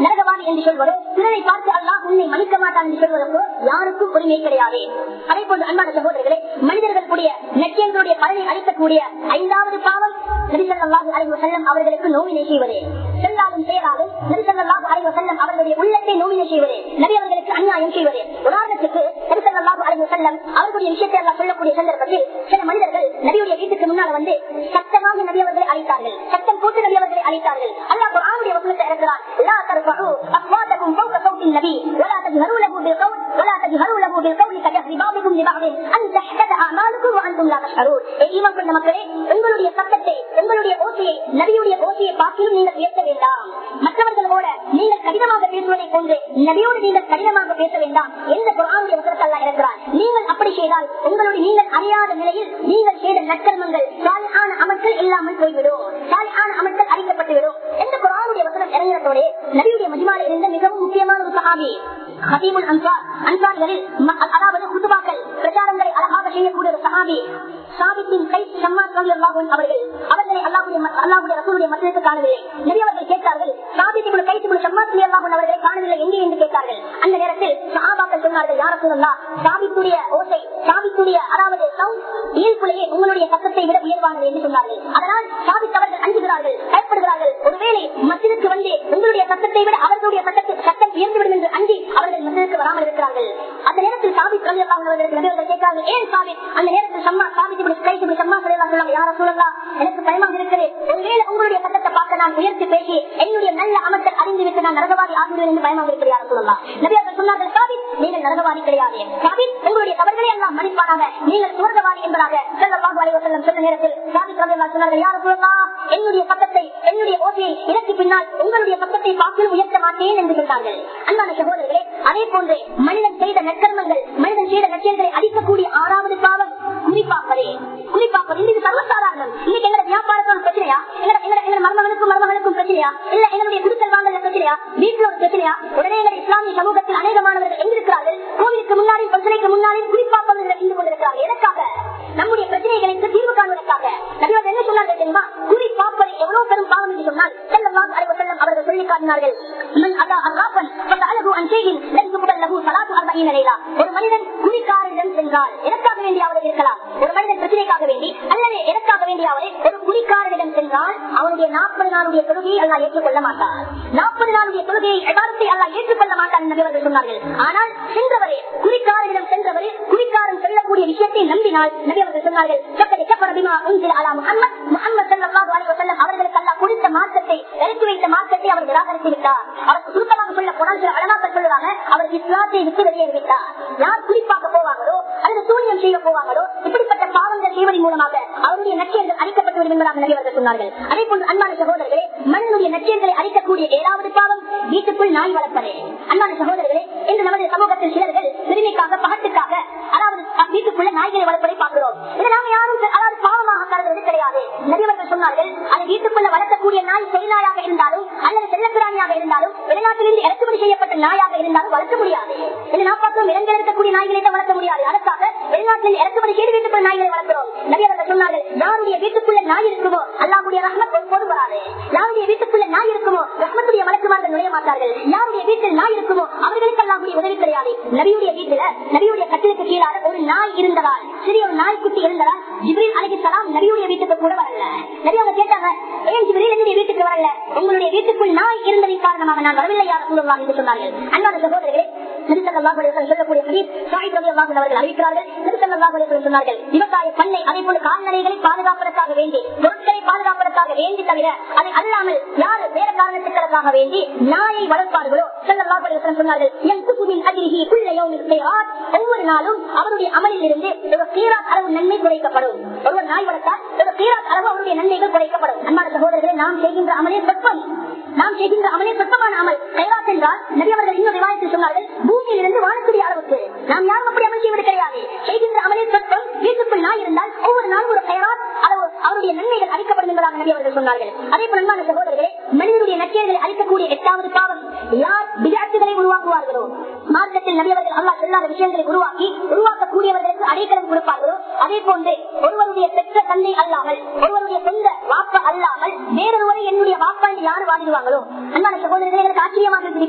என்று சொல்வதோ பிறரை பார்த்து அல்லாஹ் உன்னை மன்னிக்க மாட்டான் என்று சொல்வதற்கோ யாருக்கும் உரிமை கிடையாது அதே போன்று அன்பான சகோதரர்களே மனிதர்களுடைய நெற்றியங்களுடைய பலனை அளிக்கக்கூடிய ஐந்தாவது பாவம் நபிசல்லாஹு அலைவ செல்லம் அவர்களுக்கு நோவினை செய்வது செல்லாலும் செயலாலும் நபிசல்லாஹு அலைவ செல்லம் அவர்களுடைய உள்ளத்தை நோவினை செய்வது நபி அவர்களுக்கு அநியாயம் செய்வது உதாரணத்துக்கு நபிசல்லாஹு அலைவ செல்லம் அவர்களுடைய விஷயத்தை எல்லாம் சொல்லக்கூடிய சந்தர்ப்பத்தில் சில மனிதர்கள் நபியுடைய வீட்டுக்கு முன்னால் வந்து சத்தமாக நபி அவர்களை அழைத்தார்கள் சத்தம் போட்டு நபி அவர்களை அழைத்தார்கள் அல்லாஹ் குர்ஆனுடைய வசனத்தை இறக்கிறார் லா தர்ஃபஉ அஸ்வாதகும் ஃபௌக சௌத்தின் நபி ولا تجهروا له بالقول ولا تجهروا له بالقول كجهر بعضكم لبعض ان تحبط اعمالكم وانتم لا تشعرون ஏ ஈமான் கொண்ட மக்களே உங்களுடைய சத்தத்தை உங்களுடைய ஓசையை நபியுடைய ஓசையை பார்க்கிலும் நீங்கள் உயர்த்த வேண்டாம் மற்றவர்களோட நீங்கள் கடினமாக பேசுவதை போன்று நபியோடு நீங்கள் கடினமாக பேச வேண்டாம் எந்த குரானுடைய வசனத்தை அல்லாஹ் இறக்கிறார் நீங்கள் அப்படி செய்தால் உங்களுடைய நீங்கள் அறியாத நிலையில் நீங்கள் செய்த நற்கர்மங்கள் சாலியான அமல்கள் இல்லாமல் போய்விடும் சாலியான அமல்கள் அழிக்கப்பட்டுவிடும் எந்த குரானுடைய வசனம் இறங்கினதோட நபியுடைய மதிமால இருந்த மிகவும் முக்கியமான ஒரு சஹாபி ஹபீபுல் அன்சார் அன்சாரிகளில் ம- அதாவது குத்துபாக்கள் பிரச்சாரங்களை அழகாக செய்யக்கூடிய ஒரு சஹாபி சாபித்தின் கை சம்மாத் ரலியல்லாஹு அன்ஹு அவர்கள் அவர்களை அல்லாஹ்வுடைய ம- அல்லாஹ்வுடைய ரசூலுடைய மத்தியத்தை காணவில்லை நபி அவர்கள் கேட்டார்கள் சாபித்தின் கை திபுல் சம்மாத் ரலியல்லாஹு அன்ஹு அவர்களை காணவில்லை எங்கே என்று கேட்டார்கள் அந்த நேரத்தில் சஹாபாக்கள் சொன்னார்கள் யார் ரசூலுல்லாஹ் சாபித்துடைய ஓசை சாபித்துடைய அதாவது சவுண்ட் ஈர்ப்புலையே உங்களுடைய சத்தத்தை விட உயர்வானது என்று சொன்னார்கள் அதனால் சாபித் அவர்கள் அஞ்சுகிறார்கள் பயப்படுகிறார்கள் ஒருவேளை மத்திற்கு வந்து உங்களுடைய சத்தத்தை விட அவர்களுடைய சத்தத்தை சத்தம் உயர்ந்துவிடும் என்று அஞ்சி அவர்கள் மத்திற்கு வராமல் இருக்கிறார்கள் அந்த நேரத்தில் சாபித் ரவி அவர்களுக்கு நபியவர்கள் கேட்கிறார்கள் ஏன் சாபித் அந்த நேரத்தில் சம்மா சாபித் இப்படி கை இப்படி சம்மா சொல்லலாம் சொல்லுவாங்க யார சொல்லலாம் எனக்கு பயமாக இருக்கிறது ஒருவேளை உங்களுடைய சத்தத்தை பார்க்க நான் உயர்த்தி பேசி என்னுடைய நல்ல அமர்த்தல் அறிந்து விட்டு நான் நரகவாதி ஆகுவேன் என்று பயமாக இருக்கிறது யார சொல்லலாம் நபியவர்கள் சொன்னார்கள் சாபித் நீங்கள் நரகவாதி கிடையாது சாபித் உங்களுடைய தவறுகளை எல்லாம் மன்னிப்பானாக நீங்கள் சுவர்கவாதி என்பதாக செல்லமாக வரைவசல்லம் சொன்ன நேரத்தில் சாபித் ரவி சொன்னார்கள் யார சொல்லலாம் என்னுடைய சத்தத்தை என்னுடைய ஓசையை இதற்கு பின்னால் உங்களுடைய சத்தத்தை பார்க்கலும் உயர்த்த மாட்டேன் என்று சொன்னார்கள் அன்பான சகோதரர்களே அதே போன்று மனிதன் செய்த நற்கர்மங்கள் மனிதன் செய்த நற்செயல்களை அழிக்கக்கூடிய ஆறாவது பாவம் குறிப்பாப்பதே குறிப்பாப்பது இது சர்வசாதாரணம் இன்னைக்கு எங்க வியாபாரத்தோட பிரச்சனையா எங்க எங்க எங்க மருமகனுக்கும் மருமகனுக்கும் பிரச்சனையா இல்ல எங்களுடைய குடுக்கல் வாங்கல பிரச்சனையா வீட்டுல ஒரு பிரச்சனையா உடனே எங்க இஸ்லாமிய சமூகத்தில் அநேகமானவர்கள் எங்கிருக்கிறார்கள் கோவிலுக்கு முன்னாடி பிரச்சனைக்கு முன்னாடி குறிப்பாப்பது இருந்து கொண்டிருக்கிறார்கள் எதற்காக நம்முடைய பிரச்சனைகளுக்கு தீர்வு காண்பதற்காக நபிவர் என்ன சொன்னார்கள் தெரியுமா குறிப்பாப்பது எவ்வளவு பெரும் பாவம் என்று சொன்னால் செல்லலாம் அறிவு செல்லம் அவர்கள் சொல்லி காட்டினார்கள் மன் அதா அல்லாஹன் அழகு அன்சேயின் லகு சலாத்து அர்பீன லைலா ஒரு மனிதன் குடிக்காரரிடம் சென்றால் எதற்காக வேண்டியாவது இருக்கலாம் ஒரு மனிதன் பிரச்சனைக்காக வேண்டி அல்லது எதற்காக வேண்டியாவது ஒரு குடிக்காரரிடம் சென்றால் அவனுடைய நாற்பது நாளுடைய தொழுகையை அல்லா ஏற்றுக்கொள்ள மாட்டார் நாற்பது நாளுடைய தொழுகையை எதாரத்தை அல்லா ஏற்றுக்கொள்ள மாட்டார் என்று அவர்கள் சொன்னார்கள் ஆனால் சென்றவரே குடிக்காரரிடம் சென்றவரே குடிக்காரன் சொல்லக்கூடிய விஷயத்தை நம்பினால் நபி அவர்கள் சொன்னார்கள் "சக்கரை கஃபர பிமா உன்சில அலா முஹம்மத்." முஹம்மத் ஸல்லல்லாஹு அலைஹி வஸல்லம் அவர்களுக்கு அல்லாஹ் கொடுத்த மார்க்கத்தை இறக்கி வைத்த மார்க்கத்தை அவர் நிராகரித்து விட்டார் அவர் சுருக்கமாக சொல்ல போனால் சில அழகாக்கள் சொல்லுவாங்க அவர் இஸ்லாத்தை விட்டு வெளியேறிவிட்டார் யார் குறிப்பாக போவாங்களோ அல்லது சூனியம் செய்ய போவாங்களோ இப்படிப்பட்ட பாவங்கள் செய்வதன் மூலமாக அவருடைய நட்சியங்கள் அழிக்கப்பட்டு விடும் என்பதாக நபி அவர்கள் சொன்னார்கள் அதே போன்று அன்பான சகோதரர்களே மனிதனுடைய நட்சியங்களை அழிக்கக்கூடிய ஏழாவது பாவம் வீட்டுக்குள் நாய் வளர்ப்பதே அன்பான சகோதரர்களே இன்று நமது சமூகத்தில் சிலர்கள் பெருமைக்காக பகட்டுக்காக அதாவது வீட்டுக்குள்ள நாய்களை வளர்ப்பதை பார்க்கிறோம் இதை நாம யாரும் அதாவது பாவமாக கருதுவது கிடையாது நபிவர்கள் சொன்னார்கள் அது வீட்டுக்குள்ள வளர்க்கக்கூடிய நாய் செல்லாயாக இருந்தாலும் அல்லது செல்லப்பிராணியாக இருந்தாலும் வெளிநாட்டிலிருந்து இறக்குமதி செய்யப்பட்ட நாயாக இருந்தாலும் வளர்க்க முடியாது இது நான் பார்க்கிறோம் இடங்கள் இருக்கக்கூடிய நாய்களை தான் வளர்க்க முடியாது அதற்காக வெளிநாட்டில் இறக்குமதி செய்து வீட்டுக்குள்ள நாய்களை வளர்க்கிறோம் நபிவர்கள் சொன்னார்கள் யாருடைய வீட்டுக்குள்ள நாய் இருக்குமோ அல்லாவுடைய ரஹ்மத் ஒருபோதும் வராது யாருடைய வீட்டுக்குள்ள நாய் இருக்குமோ ரஹ்மத்துடைய வழக்குமார்கள் நுழைய மாட்டார்கள் யாருடைய வீட்டில் நாய் இருக்குமோ அவர்களுக்கு அல்லாவுடைய உதவி கிடையாது நபியுடைய வீட்டுல நபியுடைய கட்டிலுக்கு கீழாக ஒரு நாய் இருந்ததால் சிறிய ஒரு நாய்க்குட்டி இருந்ததால் ஜிப்ரீல் அலைஹிஸ்ஸலாம் நபியுடைய வீட்டுக்கு கூட வரல நபி அவங்க கேட்டாங்க ஏன் ஜிப்ரீல் என்னுடைய வீட்டுக்கு வரல உங்களுடைய வீட்டுக்குள் நாய் இருந்ததின் காரணமாக நான் வரவில்லை யார் சொல்லுவாங்க என்று சொன்னார்கள் அன்பான சகோதரர்களே நபி ஸல்லல்லாஹு அலைஹி வஸல்லம் சொல்லக்கூடிய ஹதீஸ் ஸாயித் ரலியல்லாஹு அன்ஹு அவர்கள் அறிவிக்கிறார்கள் நபி ஸல்லல்லாஹு அலைஹி வஸல்லம் சொன்னார்கள் விவசாய பண்ணை அதே போல கால்நடைகளை பாதுகாப்பதற்காக வேண்டி பொருட்களை பாதுகாப்பதற்காக வேண்டி தவிர அதை அல்லாமல் யார் வேற காரணத்துக்களுக்காக வேண்டி நாயை வளர்ப்பார்களோ ஸல்லல்லாஹு அலைஹி வஸல்லம் சொன்னார்கள் யன்குசு மின் அஜ்ரிஹி குல்ல யௌமின் கைராத் ஒவ்வொரு நாளும் அவருடைய அமலில் இருந்து ஒரு கீராத் அளவு நன்மை குறைக்கப்படும் ஒருவர் நாய் வளர்த்தால் ஒரு கீராத் அளவு அவருடைய நன்மைகள் குறைக்கப்படும் அன்பான சகோதரர்களே நாம் செய்கின்ற அமலே சொற்பம் நாம் செய்கின்ற அமலே சொற்பமான அமல் கைராத் என்றால் நபி அவர்கள் இன்னொரு விவாதத்தில் சொன்னார்கள் பூமியில் இருந்து வாழக்கூடிய அளவுக்கு நாம் யாரும் அப்படி அமல் செய்வது கிடையாது செய்கின்ற அமலே சொற்பம் வீட்டுக்குள் நாய் இருந்தால் ஒவ்வொரு நாளும் ஒரு கைராத் அளவு அவருடைய நன்மைகள் அளிக்கப்படும் என்பதாக நபி அவர்கள் சொன்னார்கள் அதே போல அன்பான சகோதரர்களே மனிதனுடைய நற்செயல்களை அளிக்கக்கூடிய எட்டாவது பாவம் யார் விளையாட்டுகளை உருவாக்குவார்களோ மார்க்கத்தில் நபி அவர்கள் அல்லாஹ் சொல்லாத விஷயங்களை உருவாக்கி உருவாக்கக்கூடியவர்களுக்கு அடைக்கலம் கொடுப்பார்களோ அதே போன்று ஒருவருடைய பெற்ற தந்தை அல்லாமல் ஒருவருடைய சொந்த வாப்பா அல்லாமல் வேறொருவரை என்னுடைய வாப்பா என்று யாரு வாங்கிடுவாங்களோ அன்பான சகோதரர்களே எனக்கு ஆச்சரியமாக இருக்குது இப்படி யாராவது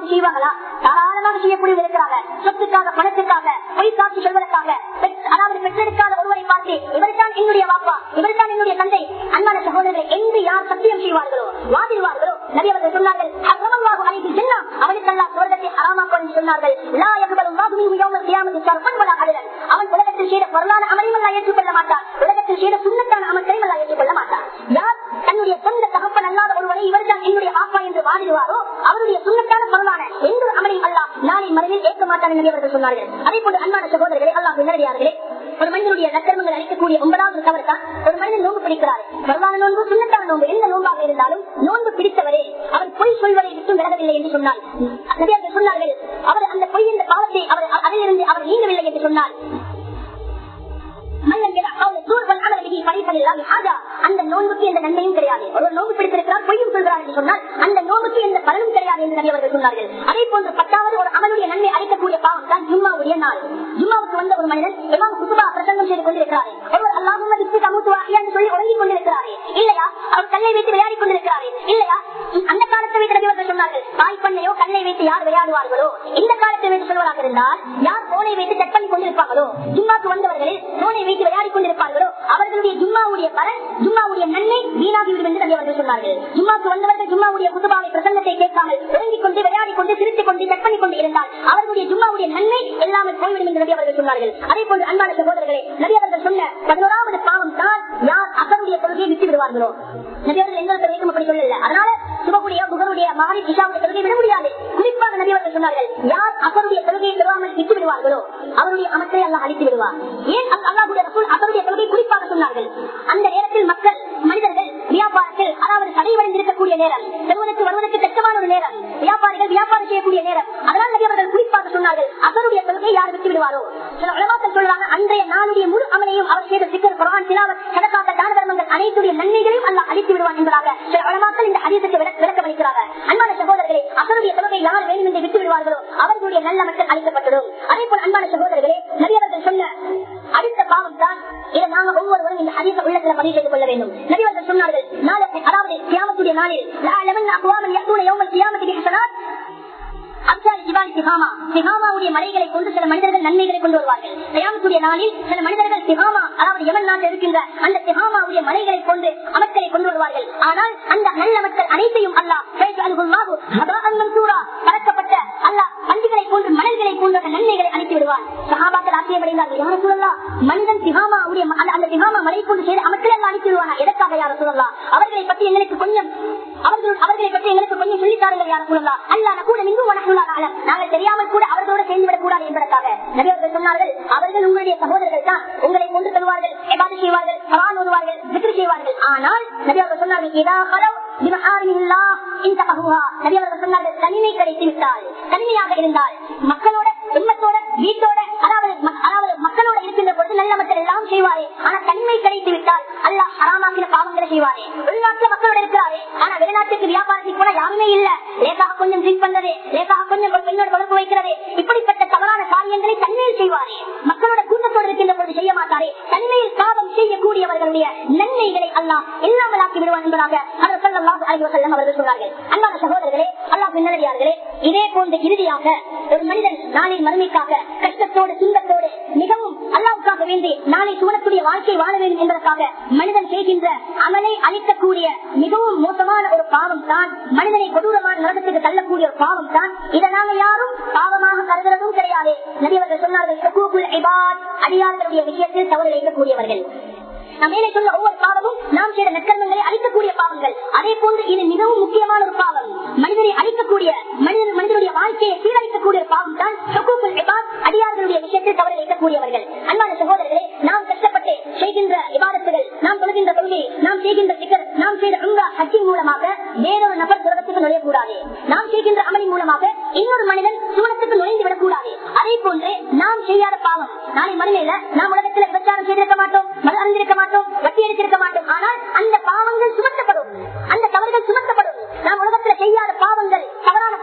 அப்படி செய்வாங்களா தாராளமாக செய்யக்கூடிய இருக்கிறாங்க சொத்துக்காக பணத்துக்காக பொய் காட்சி சொல்வதற்காக பெற்- அதாவது பெற்றெடுக்காத ஒருவரை பார்த்து இவர்தான் என்னுடைய வாப்பா இவர்தான் என்னுடைய தந்தை அன்பான சகோதரர்களை என்று யார் சத்தியம் செய்வார்களோ வாதிடுவார்களோ நபி அவர்கள் சொன்னார்கள் அக்ரமல்லாஹு அலைஹி ஜன்னா அவனுக்கெல்லாம் சுவர்க்கத்தை ஹராமாக்கும் என்று சொன்னார்கள் லா யக்பலு அல்லாஹு மின்ஹு யௌமல் கியாமத்தி ஸர்ஃபன் வலா அஜலன் அவன் உலகத்தில் செய்த பொருளான அமலையும் அல்லா ஏற்றுக்கொள்ள மாட்டான் உலகத்தில் செய்த சுண்ணத்தான அமல்களையும் அல்லா ஏற்றுக்கொள்ள மாட்டான் யார் தன்னுடைய சொந்த தகப்பன் அல்லாத ஒருவரை இவர்தான் என்னுடைய ஆப்பா என்று வாதிடுவாரோ அவருடைய சுண்ணத்தான பொருளான எந்த ஒரு அமலையும் அல்லா நாளை மறைவில் ஏற்க மாட்டான் என்று அவர்கள் சொன்னார்கள் அதே போன்று அன்பான சகோதரர்களே அல்லாஹ் நேரடியார்களே ஒரு மனிதனுடைய நக்கர்மங்கள் அளிக்கக்கூடிய ஒன்பதாவது தவறு தான் ஒரு மனிதன் நோன்பு பிடிக்கிறார் வரலான நோன்பு சுண்ணத்தான நோன்பு எந்த நோன்பாக இருந்தாலும் நோன்பு பிடித்தவரே அவர் பொய் சொல்வதை விட்டு விலகவில்லை என்று சொன்னார் நபி அவர்கள் சொன்னார்கள் அவர் அந்த பொய் என்ற பாவத்தை அவர் அதிலிருந்து அவர் நீங்கவில்லை என்று சொன்னார் மன்னன் என அவனை தூர்வன் அமரவிகி படைப்பதில்லாமல் ஆஜா அந்த நோன்புக்கு எந்த நன்மையும் கிடையாது ஒரு நோன்பு பிடித்திருக்கிறார் பொய்யும் சொல்கிறார் என்று சொன்னால் அந்த நோன்புக்கு எந்த பலனும் கிடையாது என்று நபி அவர்கள் சொன்னார்கள் அதே போன்று பத்தாவது ஒரு அமலுடைய நன்மை அளிக்கக்கூடிய பாவம் தான் ஜும்மாவுடைய நாள் ஜும்மாவுக்கு வந்த ஒரு மனிதன் எல்லாம் குத்துபா பிரசங்கம் செய்து கொண்டிருக்கிறாரே ஒருவர் அல்லாஹும் வித்து கமுத்துவாகியா என்று சொல்லி உறங்கிக் கொண்டிருக்கிறாரே இல்லையா அவர் கல்லை வைத்து விளையாடி கொண்டிருக்கிறாரே இல்லையா அந்த காலத்தை வைத்து நபி அவர்கள் சொன்னார்கள் தாய் பண்ணையோ கல்லை வைத்து யார் விளையாடுவார்களோ இந்த காலத்தை வைத்து சொல்வதாக இருந்தால் யார் போனை வைத்து செக் பண்ணி கொண்டிருப்பார்களோ ஜும்மாக்கு வந்தவர்களில் போனை வைத்து விளையாடி கொண்டிருப்பார்களோ அவர்களுடைய ஜும்மாவுடைய பலன் ஜும்மாவுடைய நன்மை வீணாகிவிடும் என்று நபி அவர்கள் சொன்னார்கள் ஜும்மாக்கு வந்தவர்கள் ஜும்மாவுடைய குதுபாவை பிரசங்கத்தை கேட்காமல் உறங்கிக் கொண்டு விளையாடி கொண்டு சிரித்துக் கொண்டு செக் பண்ணி கொண்டு இருந்தால் அவர்களுடைய ஜும்மாவுடைய நன்மை எல்லாமல் போய்விடும் என்று நபி அவர்கள் சொன்னார்கள் அதே போன்று அன்பான சகோதரர்களே நபி அவர்கள் சொன்ன பதினோராவது பாவம் தான் யார் அசருடைய தொழுகையை விட்டு விடுவார்களோ நபி அவர்கள் எந்த தொழுகைக்கும் அப்படி சொல்லல அதனால சுபகுடைய புகருடைய மகனை இஷாவுடைய தொழுகை விட முடியாது குறிப்பாக நபி அவர்கள் சொன்னார்கள் யார் அசருடைய தொழுகையை பெறாமல் விட்டு விடுவார்களோ அவருடைய அமைச்சை அல்லாஹ் அழித்து விடுவார் ஏன் அல்லாஹுடைய ரசூல் அசருடைய தொழுகை குறிப்பாக சொன்னார்கள் அந்த நேரத்தில் மக்கள் மனிதர்கள் வியாபாரத்தில் அதாவது தடைவடைந்திருக்கக்கூடிய நேரம் செல்வதற்கு வருவதற்கு கஷ்டமான ஒரு நேரம் வியாபாரிகள் வியாபாரம் செய்யக்கூடிய நேரம் அதனால் நபி அவர்கள் குறிப்பாக சொன்னார்கள் அசருடைய தொழுகை யார் விட்டு விடுவாரோ சில உலமாக்கள் சொல்றாங்க அன்றைய நாளுடைய முழு அமலையும் அவர் செய்த சிக்கர் குரான் திலாவத் சதகாக்க தான தர்மங்கள் அனைத்துடைய நன்மைகளையும் அல்லாஹ் அழித்து விடுவான் என்பதாக சில உலமாக்கள் இந்த அதிசத்துக்கு விளக்கம் அளிக்கிறாங்க அன்பான சகோதரர்களே அசருடைய தொழுகை யார் வேண்டும் என்று விட்டு விடுவார்களோ அவர்களுடைய நல்ல மக்கள் அளிக்கப்பட்டுடும் அதே போல் அன்பான சகோதரர்களே நபி அவர்கள் சொன்ன அடுத்த பாவம் தான் இதை நாங்க ஒவ்வொருவரும் இந்த அதிக உள்ளத்துல பதிவு செய்து கொள்ள வேண்டும் நபி அவர்கள் சொன்னார்கள் நாளை அதாவது கியாமத்துடைய நாளில் லா லமன் அக்வாமன் யக்தூன யௌமல் கியாமத்தி பிஹஸனாத் அப்சாரி ஜிபால் திகாமா திகாமாவுடைய மலைகளை கொண்டு சில மனிதர்கள் நன்மைகளை கொண்டு வருவார்கள் கயாமத்துடைய நாளில் சில மனிதர்கள் திகாமா அதாவது யமன் நாட்டில் இருக்கின்ற அந்த திகாமாவுடைய மலைகளை கொண்டு அமைச்சரை கொண்டு வருவார்கள் ஆனால் அந்த நல்ல மக்கள் அனைத்தையும் அல்லாஹ் பறக்கப்பட்ட அல்லாஹ் பண்டிகளை போன்று மணல்களை போன்ற நன்மைகளை அனுப்பி விடுவார் சகாபாக்கள் ஆசிரியப்படைந்தார்கள் யார சொல்லலாம் மனிதன் திகாமாவுடைய அந்த- அந்த திகாமா மலை கொண்டு செய்த அமைச்சரை எல்லாம் அனுப்பி விடுவானா எதற்காக யார சொல்லலாம் அவர்களை பற்றி எங்களுக்கு கொஞ்சம் அவர்கள் அவர்களை பற்றி எங்களுக்கு கொஞ்சம் சொல்லித்தாருங்கள் யார சொல்லலாம் அல்ல கூட மிகவும் வணக்கம் நாங்கள் தெரியாமல் கூட அவர்களோடு சேர்ந்து விடக் கூடாது என்பதற்காக நபி அவர்கள் சொன்னார்கள் அவர்கள் உங்களுடைய சகோதரர்கள் தான் உங்களை கொண்டு தருவார்கள் எவ்வாறு செய்வார்கள் சவால் ஓதுவார்கள் விக்ரி செய்வார்கள் ஆனால் நபி அவர்கள் சொன்னார்கள் இதா ஹலோ சொன்னார்கள் தனிமை கிடைத்து விட்டால் தனிமையாக இருந்தால் மக்களோட உண்மத்தோட வீட்டோட அதாவது ம- அதாவது மக்களோட இருக்கின்ற பொழுது நல்ல மக்கள் எல்லாம் செய்வாரே ஆனா தனிமை கிடைத்து விட்டால் அல்லாஹ் ஹராமாக்கின பாவங்களை செய்வாரே உள்நாட்டுல மக்களோட இருக்கிறாரே ஆனா வெளிநாட்டுக்கு வியாபாரத்துக்கு கூட யாருமே இல்ல லேசாக கொஞ்சம் ட்ரிங்க் பண்றது லேசாக கொஞ்சம் ஒரு பெண்ணோட தொடர்பு வைக்கிறது இப்படிப்பட்ட தவறான காரியங்களை தனிமையில் செய்வாரே மக்களோட கூட்டத்தோடு இருக்கின்ற பொழுது செய்ய மாட்டாரே தனிமையில் பாவம் செய்யக்கூடியவர்களுடைய நன்மைகளை அல்லாஹ் இல்லாமலாக்கி விடுவான் என்பதாக அவர் ஸல்லல்லாஹு அலைஹி வஸல்லம் அவர்கள் சொன்னார்கள் அன்பான சகோதரர்களே அல்லாஹ் பின்னடியார்களே இதே போன்ற இறுதியாக ஒரு மனிதன் நாளை மறுமைக்காக கஷ்டத்தோடு துன்பத்தோடு மிகவும் அல்லாவுக்காக வேண்டி நாளை சூழக்கூடிய வாழ்க்கை வாழ வேண்டும் என்பதற்காக மனிதன் செய்கின்ற அமலை அளிக்கக்கூடிய மிகவும் மோசமான ஒரு பாவம் தான் மனிதனை கொடூரமான நரகத்துக்கு தள்ளக்கூடிய ஒரு பாவம் தான் இதை நாங்க யாரும் பாவமாக கருதுறதும் கிடையாது நபியவர்கள் சொன்னார்கள் ஹுகூகுல் இபாத், அடியார்களுடைய விஷயத்தில் தவறு இழைக்கக்கூடியவர்கள் நாம் மேலே சொன்ன ஒவ்வொரு பாவமும் நாம் செய்த நற்கர்மங்களை அழிக்கக்கூடிய பாவங்கள் அதே போன்று இது மிகவும் முக்கியமான ஒரு பாவம் மனிதனை அழிக்கக்கூடிய மனிதன் மனிதனுடைய வாழ்க்கையை சீரழிக்கக்கூடிய ஒரு பாவம் தான் ஹுகூகுல் இபாத், அடியார்களுடைய விஷயத்தில் தவறு இழைக்கக்கூடியவர்கள் அன்பான சகோதரர்களே நாம் கஷ்டப்பட்டு செய்கின்ற இபாதத்துகள் நாம் தொழுகின்ற கொள்கை நாம் செய்கின்ற சிக்கர் நாம் செய்த உங்க ஹஜ்ஜின் மூலமாக வேறொரு நபர் சுரகத்துக்கு நுழையக்கூடாது நாம் செய்கின்ற அமலின் மூலமாக இன்னொரு மனிதன் சூழத்துக்கு நுழைந்து விடக்கூடாது அதே போன்று நாம் செய்யாத பாவம் நாளை மறுமையில நாம் உலகத்தில் விபச்சாரம் செய்திருக்க மாட்டோம் மது அறிந்திருக்க மாட்டோம் வட்டி எடுத்திருக்க மாட்டோம் ஆனால் அந்த பாவங்கள் சுமத்தப்படும் அந்த தவறுகள் சுமத்தப்படும் நாம் உலகத்தில் செய்யாத பாவங்கள் தவறான காரியங்கள்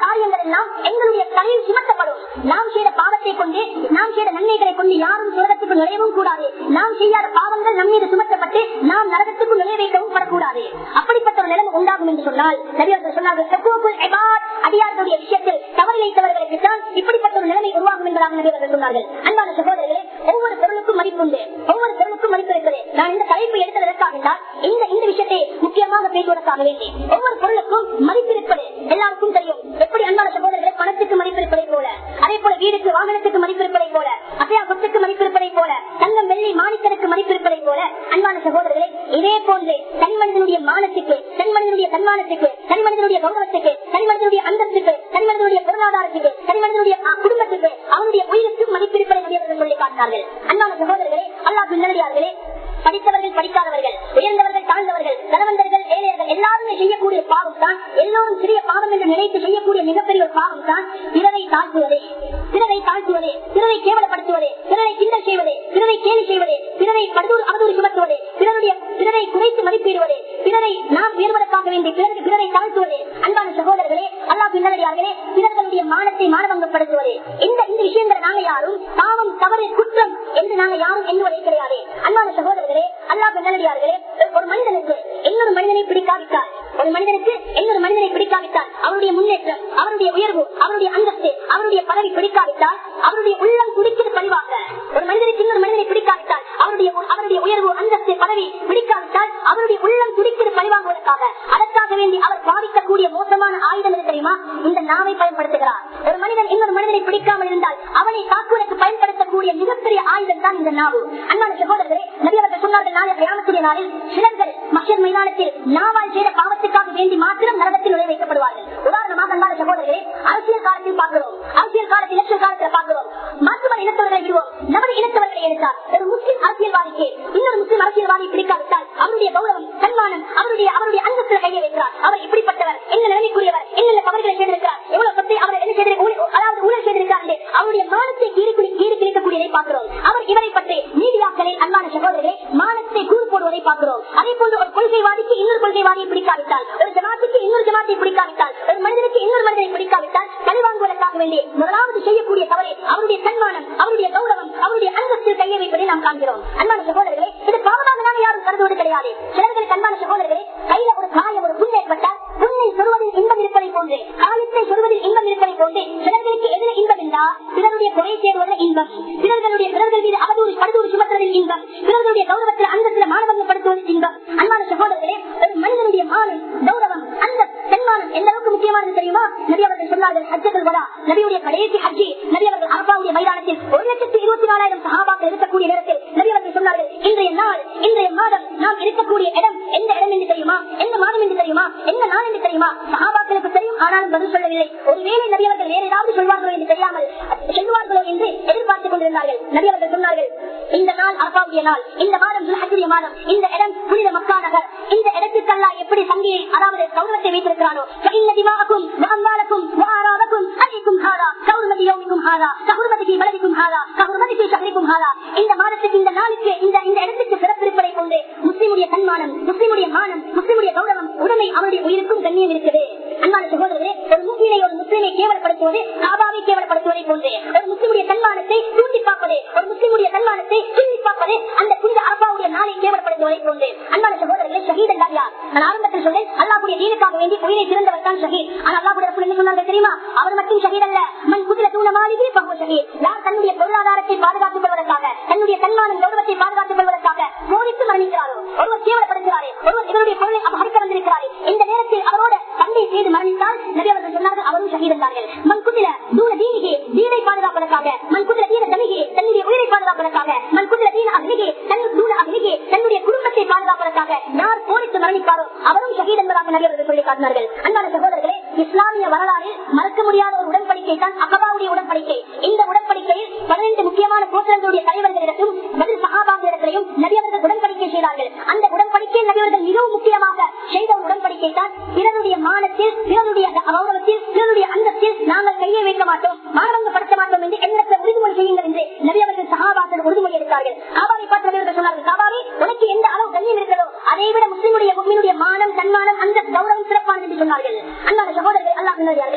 எல்லாம் எங்களுடைய தலையில் சுமத்தப்படும் நாம் செய்த பாவத்தை கொண்டு நாம் செய்த நன்மைகளை கொண்டு யாரும் சுரகத்துக்கு நுழையவும் கூடாது நாம் செய்யாத பாவங்கள் நம் மீது சுமத்தப்பட்டு நாம் நரகத்துக்கு நுழைய வைக்கவும் படக்கூடாது அப்படிப்பட்ட ஒரு நிலைமை உண்டாகும் என்று சொன்னால் நபியர்கள் சொன்னார்கள் "ஹுக்கூகுல் இபாத்", அடியார்களுடைய விஷயத்தில் தவறு இழைத்தவர்களுக்கு தான் இப்படிப்பட்ட ஒரு நிலைமை உருவாகும் என்பதாக நபியர்கள் சொன்னார்கள் அன்பான சகோதரர்களே ஒவ்வொரு பொருளுக்கும் மதிப்பு உண்டு ஒவ்வொரு பொருளுக்கும் மதிப்பு இருக்கிறது நான் இந்த தலைப்பை எடுத்ததற்காக என்றால் இந்த இந்த விஷயத்தை முக்கியமாக பேசுவதற்காக வேண்டி ஒவ்வொரு பொருளுக்கும் மதிப்பு இருப்பது எல்லாருக்கும் தெரியும் எப்படி அன்பான சகோதரர்களே பணத்துக்கு மதிப்பு இருப்பதை போல அதே போல வீடுக்கு வாகனத்துக்கு மதிப்பு இருப்பதை போல அசையா சொத்துக்கு மதிப்பு இருப்பதை போல தங்கம் வெள்ளி மாணிக்கனுக்கு மதிப்பு இருப்பதை போல அன்பான சகோதரர்களே இதே போன்று தனி மனிதனுடைய மானத்துக்கு தனி மனிதனுடைய தன்மானத்துக்கு தனி மனிதனுடைய கௌரவத்துக்கு தனி மனிதனுடைய அந்தஸ்துக்கு தனி மனிதனுடைய பொருளாதாரத்துக்கு தனி மனிதனுடைய அஹ், குடும்பத்துக்கு அவனுடைய உயிருக்கும் மதிப்பு இருப்பதை நபியவர்கள் சொல்லி காட்டினார்கள் அன்பான சகோதரர்களே அல்லாஹ் நல்லடியார்களே படித்தவர்கள் படிக்காதவர்கள் உயர்ந்தவர்கள் தாழ்ந்தவர்கள் தனவந்தர்கள் ஏழையர்கள் எல்லாருமே செய்யக்கூடிய பாவம் தான் எல்லோரும் சிறிய பாவம் என்று நினைத்து செய்யக்கூடிய மிகப்பெரிய ஒரு பாவம் தான் பிறரை தாழ்த்துவதே பிறரை தாழ்த்துவதே பிறரை கேவலப்படுத்துவதே பிறரை கிண்டல் செய்வதே பிறரை கேலி செய்வதே பிறரை படுதூர் அவதூறு சுமத்துவதே பிறருடைய பிறரை குறைத்து மதிப்பிடுவதே பிறரை நாம் உயர்வதற்காக வேண்டி பிறருக்கு பிறரை தாழ்த்துவதே அன்பான சகோதரர்களே அல்லா பின்னடையார்களே பிறர்களுடைய மானத்தை மானவங்கப்படுத்துவதே இந்த இந்த விஷயங்களை நாங்க யாரும் பாவம் தவறு குற்றம் என்று நாங்க யாரும் எண்ணுவதே கிடையாது அன்பான சகோதரர்களே அல்லா பின்னடையார்களே ஒரு மனிதனுக்கு இன்னொரு மனிதனை பிடிக்காவிட்டால் ஒரு மனிதனுக்கு இன்னொரு மனிதனை பிடிக்காவிட்டால் அவருடைய முன்னேற்றம் அவருடைய உயர்வு அவருடைய அந்தஸ்து அவருடைய பதவி பிடிக்காவிட்டால் அவருடைய உள்ளம் குடிக்கிறது பழிவாக ஒரு மனிதனுக்கு இன்னொரு மனிதனை பிடிக்காவிட்டால் அவருடைய அவருடைய உயர்வு அந்தஸ்து பதவி பிடிக்காவிட்டால் அவருடைய உள்ளம் துடிக்கிறது பழிவாங்குவதற்காக அதற்காக வேண்டி அவர் பாதிக்கக்கூடிய மோசமான ஆயுதம் எது தெரியுமா இந்த நாவை பயன்படுத்துகிறார் ஒரு மனிதன் இன்னொரு மனிதனை பிடிக்காமல் இருந்தால் அவனை தாக்குவதற்கு பயன்படுத்தக்கூடிய மிகப்பெரிய ஆயுதம் தான் இந்த நாவு அன்பான சகோதரர்களே நபி அவர்கள் சொன்னார்கள் நாளை பிரயாணத்துடைய நாளில் சிலர்கள் மஷர் மைதானத்தில் நாவால் செய்த பாவத்துக்காக வேண்டி மாத்திரம் நரகத்தில் நுழை வைக்கப்படுவார்கள் உதாரணமாக அன்பான சகோதரர்களே அரசியல் காலத்தில் பார்க்கிறோம் அரசியல் காலத்தில் எலெக்ஷன் காலத்தில் பார்க்கிறோம் மாற்றுமத இனத்தவர்களை விடுவோம் நமது இனத்தவர்களை எடுத்தார் ஒரு முஸ்லிம் அரசியல்வாதிக்கு இன்னொரு முஸ்லிம் அரசியல்வாதி பிடிக்காவிட்டால் அவருடைய கௌரவம் சன்மானம் அவருடைய அவருடைய அந்தஸ்தில் கையை வைக்கிறார் அவர் இப்படிப்பட்டவர் என்ன நிலைமைக்குரியவர் என்னென்ன தவறுகளை செய்திருக்கிறார் எவ்வளவு சொத்தை அவர் என்ன செய்திருக்க அதாவது ஊழல் செய்திருக்கிறார் என்று அவருடைய மானத்தை கீறி கீறி கிழிக்கக்கூடியதை பார்க்கிறோம் அவர் இவரை பற்றி மீடியாக்களில் அன்பான சகோதரர்களே மானத்தை கூறு போடுவதை பார்க்கிறோம் அதே போன்று ஒரு கொள்கைவாதிக்கு இன்னொரு கொள்கைவாதியை பிடிக்காவிட்டால் ஒரு ஜமாத்துக்கு இன்னொரு ஜமாத்தை பிடிக்காவிட்டால் ஒரு மனிதனுக்கு இன்னொரு மனிதனை பிடிக்காவிட்டால் பழிவாங்குவதற்காக வேண்டி முதலாவது செய்யக்கூடிய தவறை அவருடைய சன்மானம் அவருடைய கௌரவம் அவருடைய அந்தஸ்தில் கையை வைப்பதை நாம் காண்கிறோம் அன்பான சகோதரர்களே இது பாவமாக நாங்கள் யாரும் கருதுவது கிடையாது சிலர்களுக்கு அன்பான சகோதரர்களே கையில ஒரு காயம் ஒரு புண் ஏற்பட்டால் புண்ணை சொல்வதில் இன்பம் இருப்பதை போன்று காயத்தை சொல்வதில் இன்பம் இருப்பதை போன்று சிலர்களுக்கு எதிர இன்பம் என்றா பிறருடைய குறை சேருவதில் இன்பம் பிறர்களுடைய பிறர்கள் மீது அவதூறு படுதூறு சுமத்துவதில் இன்பம் பிறர்களுடைய கௌரவத்தில் அந்தத்தில் மானவங்கப்படுத்துவதில் இன்பம் அன்பான சகோதரர்களே ஒரு மனிதனுடைய மானம் கௌரவம் அந்த பெண்மானம் எந்த அளவுக்கு முக்கியமானது தெரியுமா நபி அவர்கள் சொன்னார்கள் ஹஜ்ஜத்தில் வலா நபியுடைய கடைசி ஹஜ்ஜி நபி அவர்கள் அரபாவுடைய மைதானத்தில் ஒரு லட்சத்தி இருபத்தி நாலாயிரம் சகாபாக்கள் இருக்கக்கூடிய நேரத்தில் நபி அவர்கள் சொன்னார்கள் இன்றைய நாள் இன்றைய மாதம் நாம் இருக்கக்கூடிய இடம் எந்த இடம் என்று தெரியுமா எந்த மாதம் என்று தெரியுமா எந்த நாள் என்று தெரியுமா சகாபாக்களுக்கு தெரியும் ஆனாலும் பதில் சொல்லவில்லை ஒருவேளை நபி அவர்கள் வேற ஏதாவது சொல்வார்களோ என்று தெரியாமல் சொல்வார்களோ என்று எதிர்பார்த்துக் கொண்டிருந்தார்கள் நபி அவர்கள் சொன்னார்கள் இந்த நாள் அரபாவுடைய நாள் இந்த மாதம் துல்ஹஜ்ஜிய மாதம் இந்த இடம் புனித மக்கா நகர் இந்த இடத்துக்கெல்லாம் எப்படி சங்கியை அதாவது கௌரவத்தை வைத்திருக்கிறானோ فإن دماءكم وأموالكم وأعراضكم عليكم هذا كحرمة يومكم هذا كحرمة في بلدكم هذا كحرمة في شهركم هذا இந்த மாதத்துக்கு இந்த நாளுக்கு இந்த இந்த இடத்துக்கு சிறப்பிருப்பதை கொண்டு முஸ்லிமுடைய தன்மானம் முஸ்லிமுடைய மானம் முஸ்லிமுடைய கௌரவம் உடமை அவருடைய உயிருக்கும் கண்ணியம் இருக்குது அன்பான சகோதரர்களே ஒரு முஸ்லிமை ஒரு முஸ்லிமை கேவலப்படுத்துவது காபாவை கேவலப்படுத்துவதை போன்று ஒரு முஸ்லிமுடைய தன்மானத்தை தூண்டி பார்ப்பது ஒரு முஸ்லிமுடைய தன்மானத்தை கிள்ளி பார்ப்பது அந்த புனித அரபாவுடைய நாளை கேவலப்படுத்துவதை போன்று அன்பான சகோதரர்களே ஷஹீத் என்றார் யார் நான் ஆரம்பத்தில் சொன்னேன் அல்லாஹ்வுடைய தீனுக்காக வேண்டி உயிரை திறந்தவர் தான் ஷஹீத் ஆனால் அல்லாஹ்வுடைய ரசூல் என்ன சொன்னார்கள் தெரியுமா அவர் மட்டும் ஷஹீத் அல்ல மண் குதிர தூண மாளிகை பகுவ ஷஹீத் யார் தன்னுடைய பொருளாதாரத்தை பாதுகாத்துக் கொள்வதற்காக தன்னுடைய தன்மானம் கௌரவத்தை பாதுகாத்துக் கொள்வதற்காக போதித்து மரணிக்கிறாரோ ஒருவர் கேவலப்படுகிறாரே ஒருவர் இவருடைய பொருளை அபகரிக்க வந்திருக்கிறாரே இந்த நேரத்தில் அவரோட சண்டை செய்து மரணித்தால் நபி அவர்கள் சொன்னார்கள் அவரும் ஷஹீத் என்றார்கள் மண் குதிர தூண தீனிகே தீனை பாதுகாப்பதற்காக மண் குதிர தீன தனிகே தன்னுடைய உயிரை பாதுகாப்பதற்காக மண் குதிர தீன அகிலிகே தன் தூண அகிலிகே தன்னுடைய குடும்பத்தை பாதுகாப்பதற்காக யார் போரிட்டு மரணிப்பாரோ அவரும் ஷஹீத் என்பதாக நபி அவர்கள் சொல்லி காட்டினார்கள் அன்பான சகோதரர்களே இஸ்லாமிய வரலாறில் மறக்க முடியாத ஒரு உடன்படிக்கை தான் அகபாவுடைய உடன்படிக்கை இந்த உடன்படிக்கையில் பதினைந்து முக்கியமான கோத்திரங்களுடைய தலைவர்களிடத்தும் பதில் சகாபாக்களிடத்திலையும் நபி அவர்கள் உடன்படிக்கை செய்தார்கள் அந்த உடன்படிக்கையில் நபி அவர்கள் மிகவும் முக்கியமாக செய்த ஒரு உடன்படிக்கை தான் பிறருடைய மானத்தில் பிறருடைய கௌரவத்தில் பிறருடைய அந்தத்தில் நாங்கள் கையை வைக்க மாட்டோம் மானவங்கப்படுத்த மாட்டோம் என்று எண்ணற்ற உறுதிமொழி செய்யுங்கள் என்று நபி அவர்கள் சகாபாக்கள் உறுதிமொழி எடுத்தார்கள் காபாவை பார்த்து நபி அவர்கள் சொன்னார்கள் காபாவை உனக்கு எந்த அளவு கண்ணியம் இருக்கிறதோ அதை விட முஸ்லிமுடைய முஸ்லிமுடைய மானம் தன்மானம் அந்த கௌரவம் சிறப்பானது என்று சொன்னார்கள் அன்பான சகோதரர்கள் அல்லாஹ்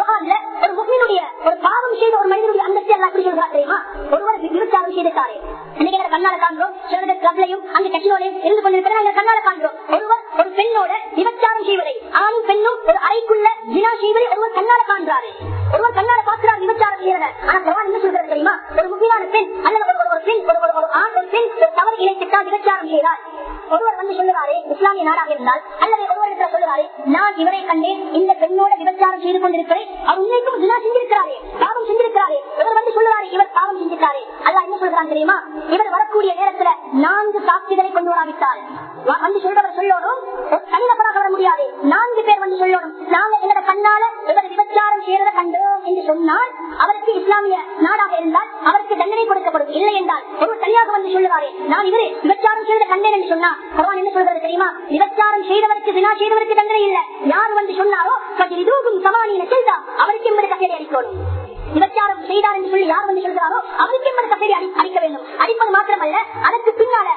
குரான்ல ஒரு முஸ்லிமுடைய ஒரு பாவம் செய்த ஒரு மனிதனுடைய அந்தஸ்து எல்லாம் எப்படி சொல்றா தெரியுமா ஒருவர் விபச்சாரம் செய்திருக்காரு இன்னைக்கு நாங்க கண்ணால காண்றோம் சிலருடைய கிளப்லையும் அந்த கட்சியோடையும் இருந்து கொண்டிருக்கிற நாங்க கண்ணால காண்றோம் ஒருவர் ஒரு பெண்ணோட விபச்சாரம் செய்வதை ஆணும் பெண்ணும் ஒரு அறைக்குள்ள வினா செய்வதை ஒருவர் கண்ணால காண்றாரு ஒருவர் கண்ணால பார்க்கிறார் விபச்சாரம் செய்யறத ஆனா குரான் என்ன சொல்றது தெரியுமா ஒரு முக்கியமான பெண் அல்லது ஒரு ஒரு பெண் ஒரு ஒரு ஆண் ஒரு பெண் ஒரு தவறு இணைத்துட்டால் விபச்சாரம் செய்கிறார் ஒருவர் வந்து சொல்லுவாரு இஸ்லாமிய நாடாக இருந்தால் அல்லது ஒருவர் சொல்லுவாரு நான் இவரை கண்டேன் இந்த பெண்ணோட விபச்சாரம் செய்து கொண்டிருக்கிறேன் அவர் உண்மைக்கும் தினா செஞ்சிருக்கிறாரே பாவம் செஞ்சிருக்கிறாரே இவர் வந்து சொல்லுவாரு இவர் பாவம் செஞ்சிருக்காரு அல்ல என்ன சொல்றான் தெரியுமா இவர் வரக்கூடிய நேரத்துல நான்கு சாட்சிகளை கொண்டு வராவிட்டால் வந்து சொல்றவர் சொல்லணும் தனிநபராக வர முடியாது நான்கு பேர் வந்து சொல்லணும் நாங்க எங்களோட கண்ணால இவர் விபச்சாரம் செய்யறத கண்டோம் என்று சொன்னால் அவருக்கு இஸ்லாமிய நாடாக இருந்தால் அவருக்கு தண்டனை கொடுக்கப்படும் இல்லை என்றால் ஒரு தனியாக வந்து சொல்லுவாரே நான் இவரு விபச்சாரம் செய்த கண்டேன் என்று சொன்னா பகவான் என்ன சொல்றது தெரியுமா விபச்சாரம் செய்தவருக்கு வினா செய்தவருக்கு தண்டனை இல்லை யார் வந்து சொன்னாரோ இதுவும் சமானியின செல்தா அவருக்கு என்பது கசேரி அளிக்கணும் விபச்சாரம் செய்தார் என்று சொல்லி யார் வந்து சொல்கிறாரோ அவருக்கு என்பது கசேரி அளிக்க வேண்டும் அடிப்பது மாத்திரமல்ல அதற்கு பின்னால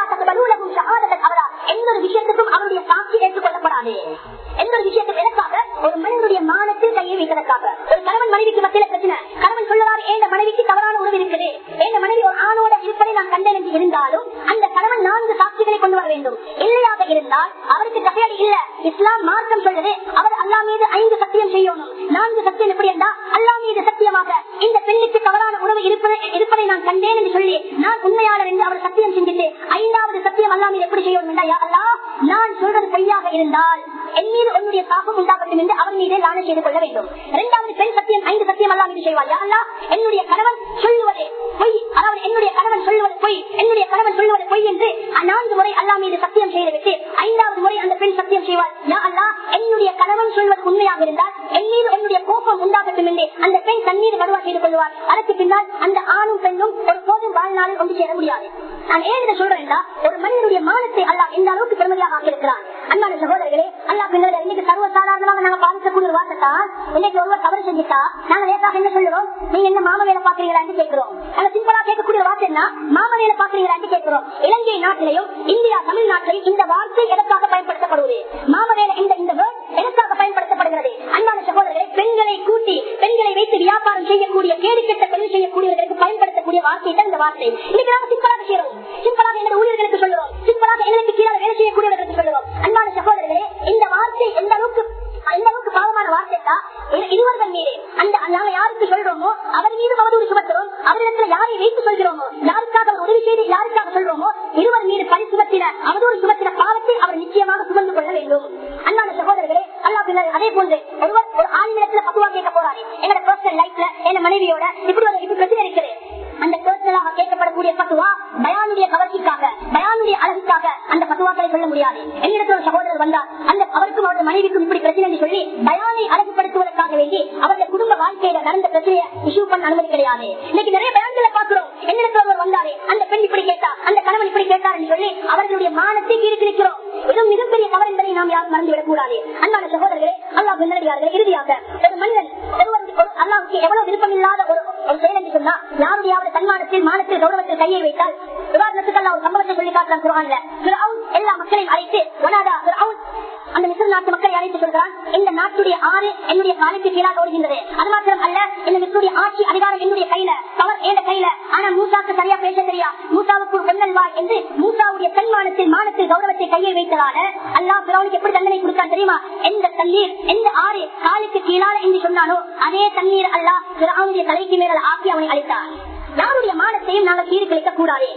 அவரா எந்த ஒரு விஷயத்துக்கும் அவருடைய சாட்சி ஏற்றுக்கொள்ளப்படாது எந்த ஒரு விஷயத்துக்கும் எதற்காக ஒரு மனிதனுடைய மானத்தில் கையை வைப்பதற்காக ஒரு கணவன் மனைவிக்கு மத்தியில பிரச்சனை கணவன் சொல்லுவார் என் மனைவிக்கு தவறான உறவு இருக்குது என் மனைவி ஒரு ஆணோட இருப்பதை நான் கண்டேன் என்று இருந்தாலும் அந்த கணவன் நான்கு சாட்சிகளை கொண்டு வர வேண்டும் இல்லையாக இருந்தால் அவருக்கு தகையடி இல்ல இஸ்லாம் மார்க்கம் சொல்றது அவர் அல்லா மீது ஐந்து சத்தியம் செய்யணும் நான்கு சத்தியம் எப்படி என்றால் அல்லா மீது சத்தியமாக இந்த பெண்ணுக்கு தவறான உறவு இருப்பதை இருப்பதை நான் கண்டேன் என்று சொல்லி நான் உண்மையாளர் என்று அவர் சத்தியம் செஞ்சுட்டு ஐந்தாவது சத்தியம் அல்லா மீது எப்படி செய்யணும் என்றா அல்லா நான் சொல்றது பொய்யாக இருந்தால் என் மீது உன்னுடைய சாபம் உண்டாகட்டும் என்று அவன் மீதே லான செய்து கொள்ள வேண்டும் இரண்டாவது பெண் சத்தியம் ஐந்து சத்தியம் அல்லா மீது செய்வார் அல்லா என்னுடைய கணவன் சொல்லுவதே பொய் அதாவது என்னுடைய கணவன் சொல்லுவது பொய் என்னுடைய கணவன் சொல்லுவது பொய் என்று நான்கு முறை அல்லா மீது சத்தியம் செய்துவிட்டு ஐந்தாவது முறை அந்த பெண் சத்தியம் செய்வார் யா அல்லா என்னுடைய கணவன் சொல்வது உண்மையாக இருந்தால் என் மீது என்னுடைய கோபம் உண்டாகட்டும் என்று அந்த பெண் தன் மீது வருவா செய்து கொள்வார் அதற்கு பின்னால் அந்த ஆணும் பெண்ணும் ஒரு போதும் வாழ்நாளில் ஒன்று சேர முடியாது நான் ஏன் இதை சொல்றேன் ஒரு மனிதனுடைய மானத்தை அல்லா எந்த அளவுக்கு பெருமதியாக ஆக்கியிருக்கிறான் அன்பான சகோதரர்களே அல்லா பின்னர் இன்னைக்கு சர்வ சாதாரணமாக நாங்க பாதிக்கக்கூடிய ஒரு வார்த்தை தான் இன்னைக்கு ஒருவர் தவறு செஞ்சுட்டா நாங்க லேசாக என்ன சொல்லுறோம் நீங்க என்ன மாம வேலை பாக்குறீங்களான்னு கேட்கிறோம் நாங்க சிம்பிளா கேட்கக்கூடிய வார்த்தை என்ன மாம வேலை பாக்குறீங்களான்னு கேட்கிறோம் இலங்கை நாட்டிலையும் இந்தியா தமிழ்நாட்டிலையும் இந்த வார்த்தை எதற்காக பயன்படுத்தப்படுவது மாம வேலை இந்த இந்த வேர்ட் எதற்காக பயன்படுத்தப்படுகிறது அன்பான சகோதரர்களை பெண்களை கூட்டி பெண்களை வைத்து வியாபாரம் செய்யக்கூடிய கேடு கெட்ட தொழில் செய்யக்கூடியவர்களுக்கு பயன்படுத்தக்கூடிய வார்த்தை தான் இந்த வார்த்தை இன்னைக்கு நாங்க சிம்பிளாக செய்யறோம் சிம்பிளாக எங்க ஊழியர்களுக்கு சொல்லுறோம் சிம்பிளாக எங்களுக்கு கீழே வேலை செய்யக்கூடியவர்களுக்கு சொல்லுறோம் அன்பான சகோதரர்களே இந்த வார்த்தை எந்த அளவுக்கு எந்த அளவுக்கு பாவமான வார்த்தை தான் இருவர்கள் மீது அந்த நாங்க யாருக்கு சொல்றோமோ அவர் மீது அவதூறு சுமத்துறோம் அவரிடத்துல யாரை வைத்து சொல்கிறோமோ யாருக்காக அவர் உதவி செய்து யாருக்காக சொல்றோமோ இருவர் மீது பழி சுமத்தின அவதூறு சுமத்தின பாவத்தை அவர் நிச்சயமாக சுமந்து கொள்ள வேண்டும் அன்பான சகோதரர்களே அல்லா பின்னர் அதே போன்று ஒருவர் ஒரு ஆணிடத்துல பத்துவா கேட்க போறாரு என்னோட பர்சனல் லைஃப்ல என்ன மனைவியோட இப்படி ஒரு இப்படி பிரச்சனை இருக்குது அந்த பர்சனலாக கேட்கப்படக்கூடிய பத்துவா பயானுடைய கவர்ச்சிக்காக பயானுடைய அழகுக்காக அந்த பத்துவாக்களை சொல்ல முடியாது என்னிடத்தில் ஒரு சகோதரர் வந்தார் அந்த அவருக்கும் அவருடைய மனைவிக்கும் இப்படி பிரச்சனை என்று சொல்லி பயானை அழகுபடுத்துவதற்காக வேண்டி அவருடைய குடும்ப வாழ்க்கையில நடந்த பிரச்சனையை இஷ்யூ பண்ண அனுமதி கிடையாது இன்னைக்கு நிறைய பயான்களை பாக்குறோம் என்னிடத்தில் ஒருவர் வந்தாரு அந்த பெண் இப்படி கேட்டா அந்த கணவன் இப்படி கேட்டார் என்று சொல்லி அவர்களுடைய மானத்தை கீழ்கிழிக்கிறோம் இது மிகப்பெரிய தவறு என்பதை நாம் யாரும் மறந்துவிடக் கூடாது அன்பான சகோதரர்களே அல்லாஹ் பின்னடியார்கள் இறுதியாக ஒரு மனிதன் ஒருவர் அல்லாவுக்கு எவ்வளவு விருப்பம் இல்லாத ஒரு ஒரு செயல் என்று சொன்னா யாருடையாவது தன்மானத்தில் மானத்தில் கௌரவத்தில் கையை வைத்தால் உதாரணத்துக்கு அல்ல ஒரு சம்பவத்தை சொல்லி காட்டுறான் குரான்ல எல்லா மக்களையும் அழைத்து ஒனாதா அந்த மிஸ்ர் நாட்டு மக்களை அழைத்து சொல்கிறான் இந்த நாட்டுடைய ஆறு என்னுடைய காலத்து கீழாக ஓடுகின்றது அது மாத்திரம் அல்ல இந்த மிஸ்ருடைய ஆட்சி அதிகாரம் என்னுடைய கையில பவர் ஏத கையில ஆனா மூசாக்கு சரியா பேச தெரியா மூசாவுக்கு பொன்னல் வா என்று மூசாவுடைய தன்மானத்தில் மானத்தில் கௌரவத்தை கையை வைத்ததால அல்லா பிறவனுக்கு எப்படி தண்டனை கொடுத்தான் தெரியுமா எந்த தண்ணீர் எந்த ஆறு காலுக்கு கீழால என்று சொன்னானோ அதே தண்ணீர் அல்லா பிறவனுடைய தலைக்கு மேல ஆக்கி அவனை அளித்தான் யாருடைய மானத்தையும் நாங்கள் சீர்குலைக்க கூடாது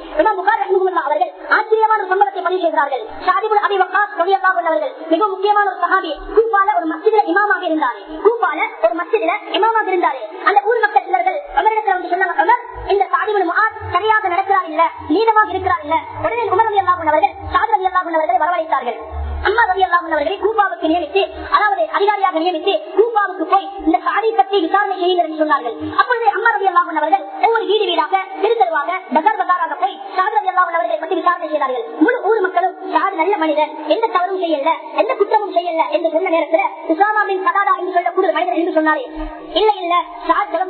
அவர்கள் ஆச்சரியமான ஒரு சம்பவத்தை பதிவு செய்கிறார்கள் ஷாதிபுல் அபி வக்காஸ் அவர்கள் மிக முக்கியமான ஒரு சஹாபி கூப்பால ஒரு மஸ்ஜிதுல இமாமாக இருந்தாரு கூப்பால ஒரு மஸ்ஜிதுல இமாமாக இருந்தாரு அந்த ஊர் மக்கள் சிலர்கள் உமரிடத்துல வந்து சொன்னாங்க உமர் இந்த சாதிபுல் முகாத் சரியாக நடக்கிறார் இல்ல நீதமாக இருக்கிறார் இல்ல உடனே உமர் ரவி அல்லாஹ் அவர்கள் சாதி ரவி அல்லாஹ் அவர்களை வரவழைத்தார்கள் அம்மா ரவி அல்லாஹ் அவர்களை கூப்பாவுக்கு நியமித்து அதாவது அதிகாரியாக நியமித்து கூப்பாவுக்கு போய் இந்த சாதி பற்றி விசாரணை செய்யுங்கள் என்று சொன்னார்கள் அப்பொழுது அம்மா ரவி அல்லாஹ் அவர்கள் ஒவ்வொரு வீடு வீடாக திருத்தருவாக பசார் பசாராக போய் சாதி ரவி அல்லாஹ் அவர்களை பற்றி விசாரணை செய்தார்கள் முழு ஊர் மக்களும் சாதி நல்ல மனிதன் எந்த தவறும் செய்யல எந்த குற்றமும் செய்யல என்று சொன்ன நேரத்தில் இஸ்லாமாவின் சதாதா என்று சொல்லக்கூடிய மனிதன் என்று சொன்னாரே இல்ல இல்ல சாத் சொல்லக்கூடிய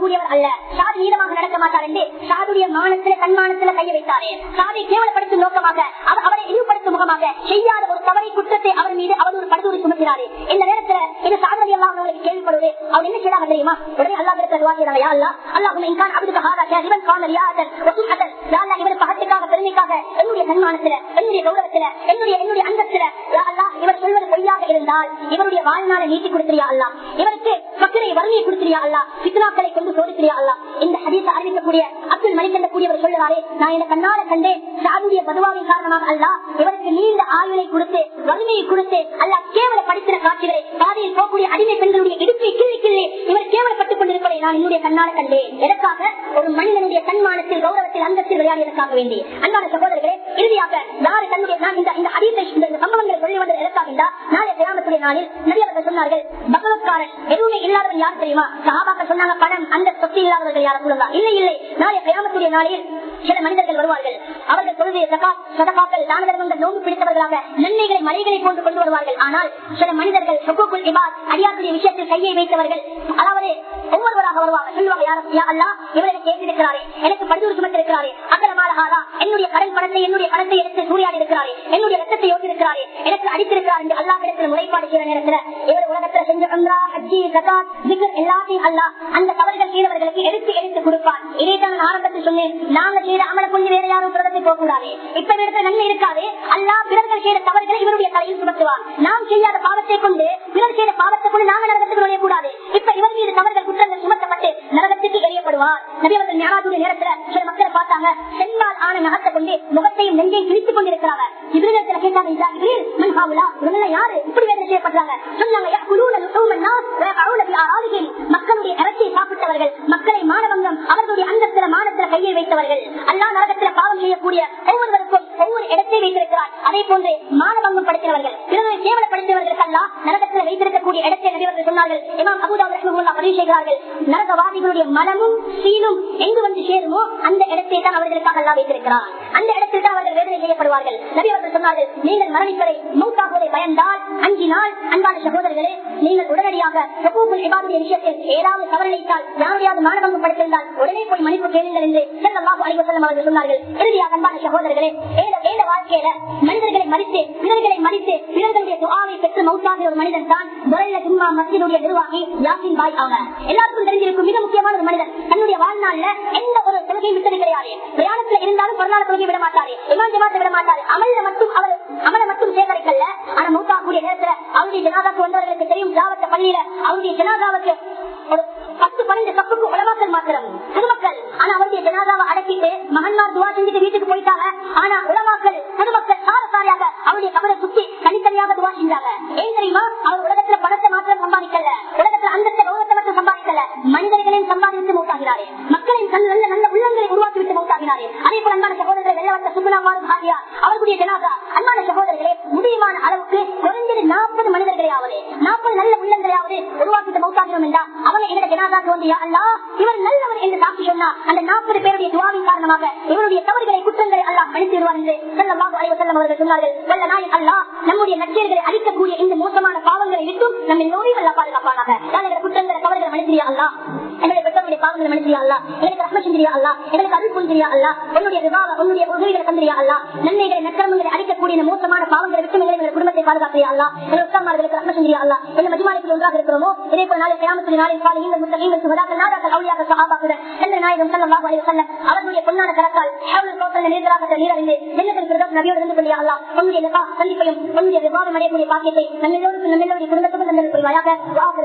நடக்கக்கூடியவர் அல்ல சாதி நீளமாக நடக்க மாட்டார் என்று சாதுடைய மானத்தில தன்மானத்தில கைய வைத்தாரே சாதை கேவலப்படுத்தும் நோக்கமாக அவர் அவரை இழிவுபடுத்தும் முகமாக செய்யாத ஒரு தவறை குற்றத்தை அவர் மீது அவர் ஒரு படுதூரி சுமத்தினாரே இந்த நேரத்துல இது சாதனை எல்லாம் அவங்களுக்கு கேள்விப்படுவது அவர் என்ன செய்யறாங்க தெரியுமா உடனே அல்லாஹ் இடத்துல துவா செய்யறாங்க யா அல்லாஹ் அல்லாஹ் இன்கான் அப்துக ஹாதா ஷாஹிபன் கான ரியாதன் வசுஹதன் யா அல்லாஹ் இவர் பகத்துக்காக பெருமைக்காக என்னுடைய தன்மானத்தில என்னுடைய கௌரவத்தில என்னுடைய என்னுடைய அந்தஸ்தில யா அல்லாஹ் இவர் சொல்வது பொய்யாக இருந்தால் இவருடைய வாழ்நாளை நீட்டி கொடுத்திரியா அல்லாஹ் இவருக்கு பக்கரை வறுமையை கொடுத்திரியா அல்லாஹ் பித்னாக்களை கொண்டு சோதித்திரியா அல்லாஹ் இந்த ஹதீஸ் அறிவிக்கக்கூடிய அப்துல் மணிகண்ட கூடியவர் சொல்லுவாரே நான் என கண்ணால கண்டேன் சாதுடைய பதுவாவின் காரணமாக அல்லாஹ் இவருக்கு நீண்ட ஆயுளை கொடுத்து வறுமையை கொடுத்து அல்லாஹ் கேவலப்படுத்தின காட்சிகளை பாதையில் போகக்கூடிய அடிமை பெண்களுடைய இடுப்பை கிள்ளி கிள்ளி இவர் கேவலப்பட்டுக் கொண்டிருப்பதை நான் என்னுடைய கண்ணால கண்டேன் எதற்காக ஒரு மனிதனுடைய தன்மானத்தில் கௌரவத்தில் அந்தத்தில் விளையாடியதற்காக வேண்டி அன்பான சகோதரர்களே இறுதியாக யாரு தன்னுடைய நான் இந்த இந்த அதீத்தை இந்த இந்த சம்பவங்களை சொல்லி வந்தது எதற்காக என்றால் நாளை கிராமத்துடைய நாளில் நிறைய அவர்கள் சொன்னார்கள் பகவத்காரன் எதுவுமே இல்லாதவன் யார் தெரியுமா சகாபாக்கள் சொன்னாங்க பணம் அந்த சொத்து இல்லாதவர்கள் யாரும் சொல்லலாம் இல்லை இல்லை நாளை கிராமத்துடைய நாளில் சில மனிதர்கள் வருவார்கள் அவர்கள் தொழுது சதகாக்கள் தான தர்மங்கள் நோம்பு பிடித்தவர்களாக நன்மைகளை மலைகளை போன்று கொண்டு வருவார்கள் ஆனால் சில மனிதர்கள் சொக்குக்குள் இபாத் அடியாருடைய விஷயத்தில் கையை வைத்தவர்கள் அதாவது ஒவ்வொருவராக வருவாங்க சொல்லுவாங்க யாரும் யா அல்லா இவரை கேட்டிருக்கிறாரே எனக்கு படுதூர் சுமத்திருக்கிறாரே அக்கரமாலகாரா என்னுடைய கடன் பணத்தை என்னுடைய பணத்தை எடுத்து சூரியாடி இருக்கிறாரே என்னுடைய ரத்தத்தை யோசிருக்கிறாரே எனக்கு அடித்திருக்கிறார் என்று அல்லா இடத்துல முறைப்பாடு செய்யற நேரத்துல இவர் உலகத்துல செஞ்ச அம்ரா ஹஜ்ஜி ஜகாத் திக்ர் எல்லாத்தையும் அல்லா அந்த தவறுகள் செய்தவர்களுக்கு எடுத்து எடுத்து கொடுப்பார் இதைத்தான் நான் ஆரம்பத்தில் சொன்னேன் நாங்க செய்த அமல கொஞ்சம் வேற யாரும் பிறகு போக கூடாது இப்ப இடத்துல நன்மை இருக்காது அல்லா பிறர்கள் செய்த தவறுகளை இவருடைய தலையில் சுமத்துவார் நாம் செய்யாத பாவத்தை கொண்டு பிறர் செய்த பாவத்தை கொண்டு நாங்க நரகத்துக்கு நுழையக்கூடாது இப்ப இவர் மீது தவறுகள் குற்றங்கள் சுமத்தப்பட்டு நரகத்துக்கு எறியப்படுவார் நபியவர்கள் ஞானாதுடைய நேரத்துல சில மக்களை பார்த்தாங்க சென்பால் ஆன நகத்தை கொண்டு முகத்தையும் நெஞ்சையும் கிழித்துக் கொண்டிருக்கிறாங்க இவரிடத்துல கேட்டாங்க இதா இவரில் மன்ஹாவுலா இவங்க யாரு இப்படி வேதனை செய்யப்படுறாங்க சொன்னாங்க "யஅகுலூன லுஹூமன் நாஸ் வயகஊன ஃபி அராதிஹிம்." மக்களுடைய இறைச்சியை சாப்பிட்டவர்கள் மக்களை மானவங்கம் அவர்களுடைய அந்தஸ்தில மானத்துல கையை வைத்தவர்கள் அல்லாஹ் நரகத்துல பாவம் செய்யக்கூடிய ஒவ்வொருவருக்கும் ஒவ்வொரு இடத்தை வைத்திருக்கிறார் அதே போன்று மானவங்கம் படைத்தவர்கள் பிறரை கேவலப்படுத்தியவர்களுக்கு அல்லாஹ் நரகத்துல வைத்திருக்கக்கூடிய இடத்தை நபியவர்கள் சொன்னார்கள் இமாம் அபுதாபு ரஹ்மத்துல்லாஹ் பதிவு செய்கிறார்கள் நரகவாதிகளுடைய மனமும் சீலும் எங்கு வந்து சேருமோ அந்த இடத்தை தான் அவர்களுக்காக அல்லாஹ் வைத்திருக்கிறார் அந்த இடத்தில் தான் அவர்கள் வேதனை செய்யப்படுவார்கள் நபி அவர்கள் சொன்னார்கள் நீங்கள் மரணிப்பதை மூத்தாகுவதை பயந்தால் அஞ்சினால் அன்பான சகோதரர்களே நீங்கள் உடனடியாக ஹுகூகுல் இபாதுடைய விஷயத்தில் ஏதாவது தவறிழைத்தால் யாரையாவது மானபங்கம் படுத்திருந்தால் உடனே போய் மன்னிப்பு கேளுங்கள் என்று ஸல்லல்லாஹு அலைஹி வஸல்லம் அவர்கள் சொன்னார்கள் இறுதியாக அன்பான சகோதரர்களே ஏழ ஏழ வாழ்க்கையில மனிதர்களை மதித்து பிறர்களை மதித்து பிறர்களுடைய துஆவை பெற்று மௌத்தாகிய ஒரு மனிதன் தான் துரைல ஜும்மா மஸ்ஜிதுடைய நிர்வாகி யாசின் பாய் அவங்க எல்லாருக்கும் தெரிஞ்சிருக்கும் மிக முக்கியமான ஒரு மனிதன் தன்னுடைய வாழ்நாள்ல எந்த ஒரு தொழுகையும் விட்டது கிடையாது பிரயாணத்துல இருந்தாலும் பொருளாதார தொழுகை விட மாட்டாரு இமான் ஜமாத்தை விட மாட்டாரு அமல்ல மட்டும் அவர் அமல மட்டும் சேகரிக்கல ஆனா மூத்தாக்கூடிய நேரத்துல அவருடைய ஜனாதாக்கு வந்தவர்களுக்கு தெரியும் ஜாவத்த பள்ளியில அவருடைய ஜனாதாவுக்கு ஒரு பத்து பன்னெண்டு கப்புக்கு உலமாக்கல் மாத்திரம் பொதுமக்கள் ஆனா அவருடைய ஜனாதாவை அடக்கிட்டு மகன்மார் துவா செஞ்சுட்டு வீட்டுக்கு போயிட்டாங்க ஆனா உலமாக்கல் பொதுமக்கள் சார சாரியாக அவருடைய கபரை சுத்தி தனித்தனியாக துவா செஞ்சாங்க ஏன் தெரியுமா அவர் உலகத்துல பணத்தை மாத்திரம் சம்பாதிக்கல உலகத்துல அந்த கௌரவத்தை மட்டும் சம்பாதிக்கல மனிதர்களையும் சம்பாதித்து மூத்தாகிறாரே மக்களின் தன் நல்ல நல்ல உள்ளங்களை உருவாக்கி விட்டு மூத்தாகிறாரே அதே போல அன்பான சகோதரர்களை வெள்ளவத்த சுகுணாமாரும் ஆகியார் அவர்களுடைய ஜனாதா அன்பான சகோதரர்களே முடியுமான அளவுக்கு குறைந்தது நாற்பது மனிதர்களையாவது நாற்பது நல்ல உள்ளங்களையாவது உருவாக்கிட்டு மௌத்தாகிறோம் என்றா அவங்க எங்க ஜனாதாக்கு வந்து யா அல்லாஹ் இவர் நல்லவர் என்று சாட்சி சொன்னா அந்த நாற்பது பேருடைய துவாவின் காரணமாக இவருடைய தவறுகளை குற்றங்களை அல்லாஹ் மன்னித்து விடுவார் என்று ஸல்லல்லாஹு அலைஹி வஸல்லம் அவர்கள் சொன்னார்கள் வல்ல நாய் அல்லாஹ் நம்முடைய நற்செயல்களை அழிக்கக்கூடிய இந்த மோசமான பாவங்களை விட்டும் நம்ம எல்லோரையும் அல்லாஹ் பாதுகாப்பானாக எங்களுடைய குற்றங்களை தவறுகளை மன்னித்திரியா அல்லாஹ் எங்களுடைய பெற்றோருடைய பாவங்களை மன்னித்திரியா அல்லாஹ் எங்களுக்கு ரஹ்மத் செஞ்சிரியா அல்லாஹ் எங்களுக்கு அருள் புரிஞ்சிரியா அல்லாஹ் உன்னுடைய ரிவாவை உன்னுடைய உதவிகளை தந்திரியா அல்லாஹ் நன்மைகளை நற்கரமங்களை அழிக்கக்கூடிய இந்த மோசமான பாவங்களை விட்டு எங்களை எங்கள் குடும்பத்தை பாதுகாக்கிறியா அல்லாஹ் எங்கள் உத்தமார்களுக்கு ரஹ்மத் செஞ்சிரியா அல்லாஹ் எந்த மஜ்மாலிக்கு ஒன்றாக இருக்கிறோமோ இதே போல நாளை கியாமத்துடைய நாளில் சாலிஹீன்கள் முத்தகீன்கள் சுஹதாக்கள் நாதாக்கள் அவுலியாக்கள் சஹாபாக்கள் என்ற நாயகம் ஸல்லல்லாஹு அலைஹி வஸல்லம் அவர்களுடைய பொன்னான கரத்தால் ஹவுல் கௌசல் நீர்தராக நீரறிந்து ஜன்னத்தில் பிரதோஷ் நபியோடு இருந்து கொள்ளியா அல்லாஹ் உன்னுடைய லிகா சந்திப்பையும் உன்னுடைய விவாதம் அடையக்கூடிய பாக்கியத்தை நம்ம எல்லோருக்கும் நம்ம எல்லோருடைய குடும்பத்துக்கும் தந்தல் புரிவாயாக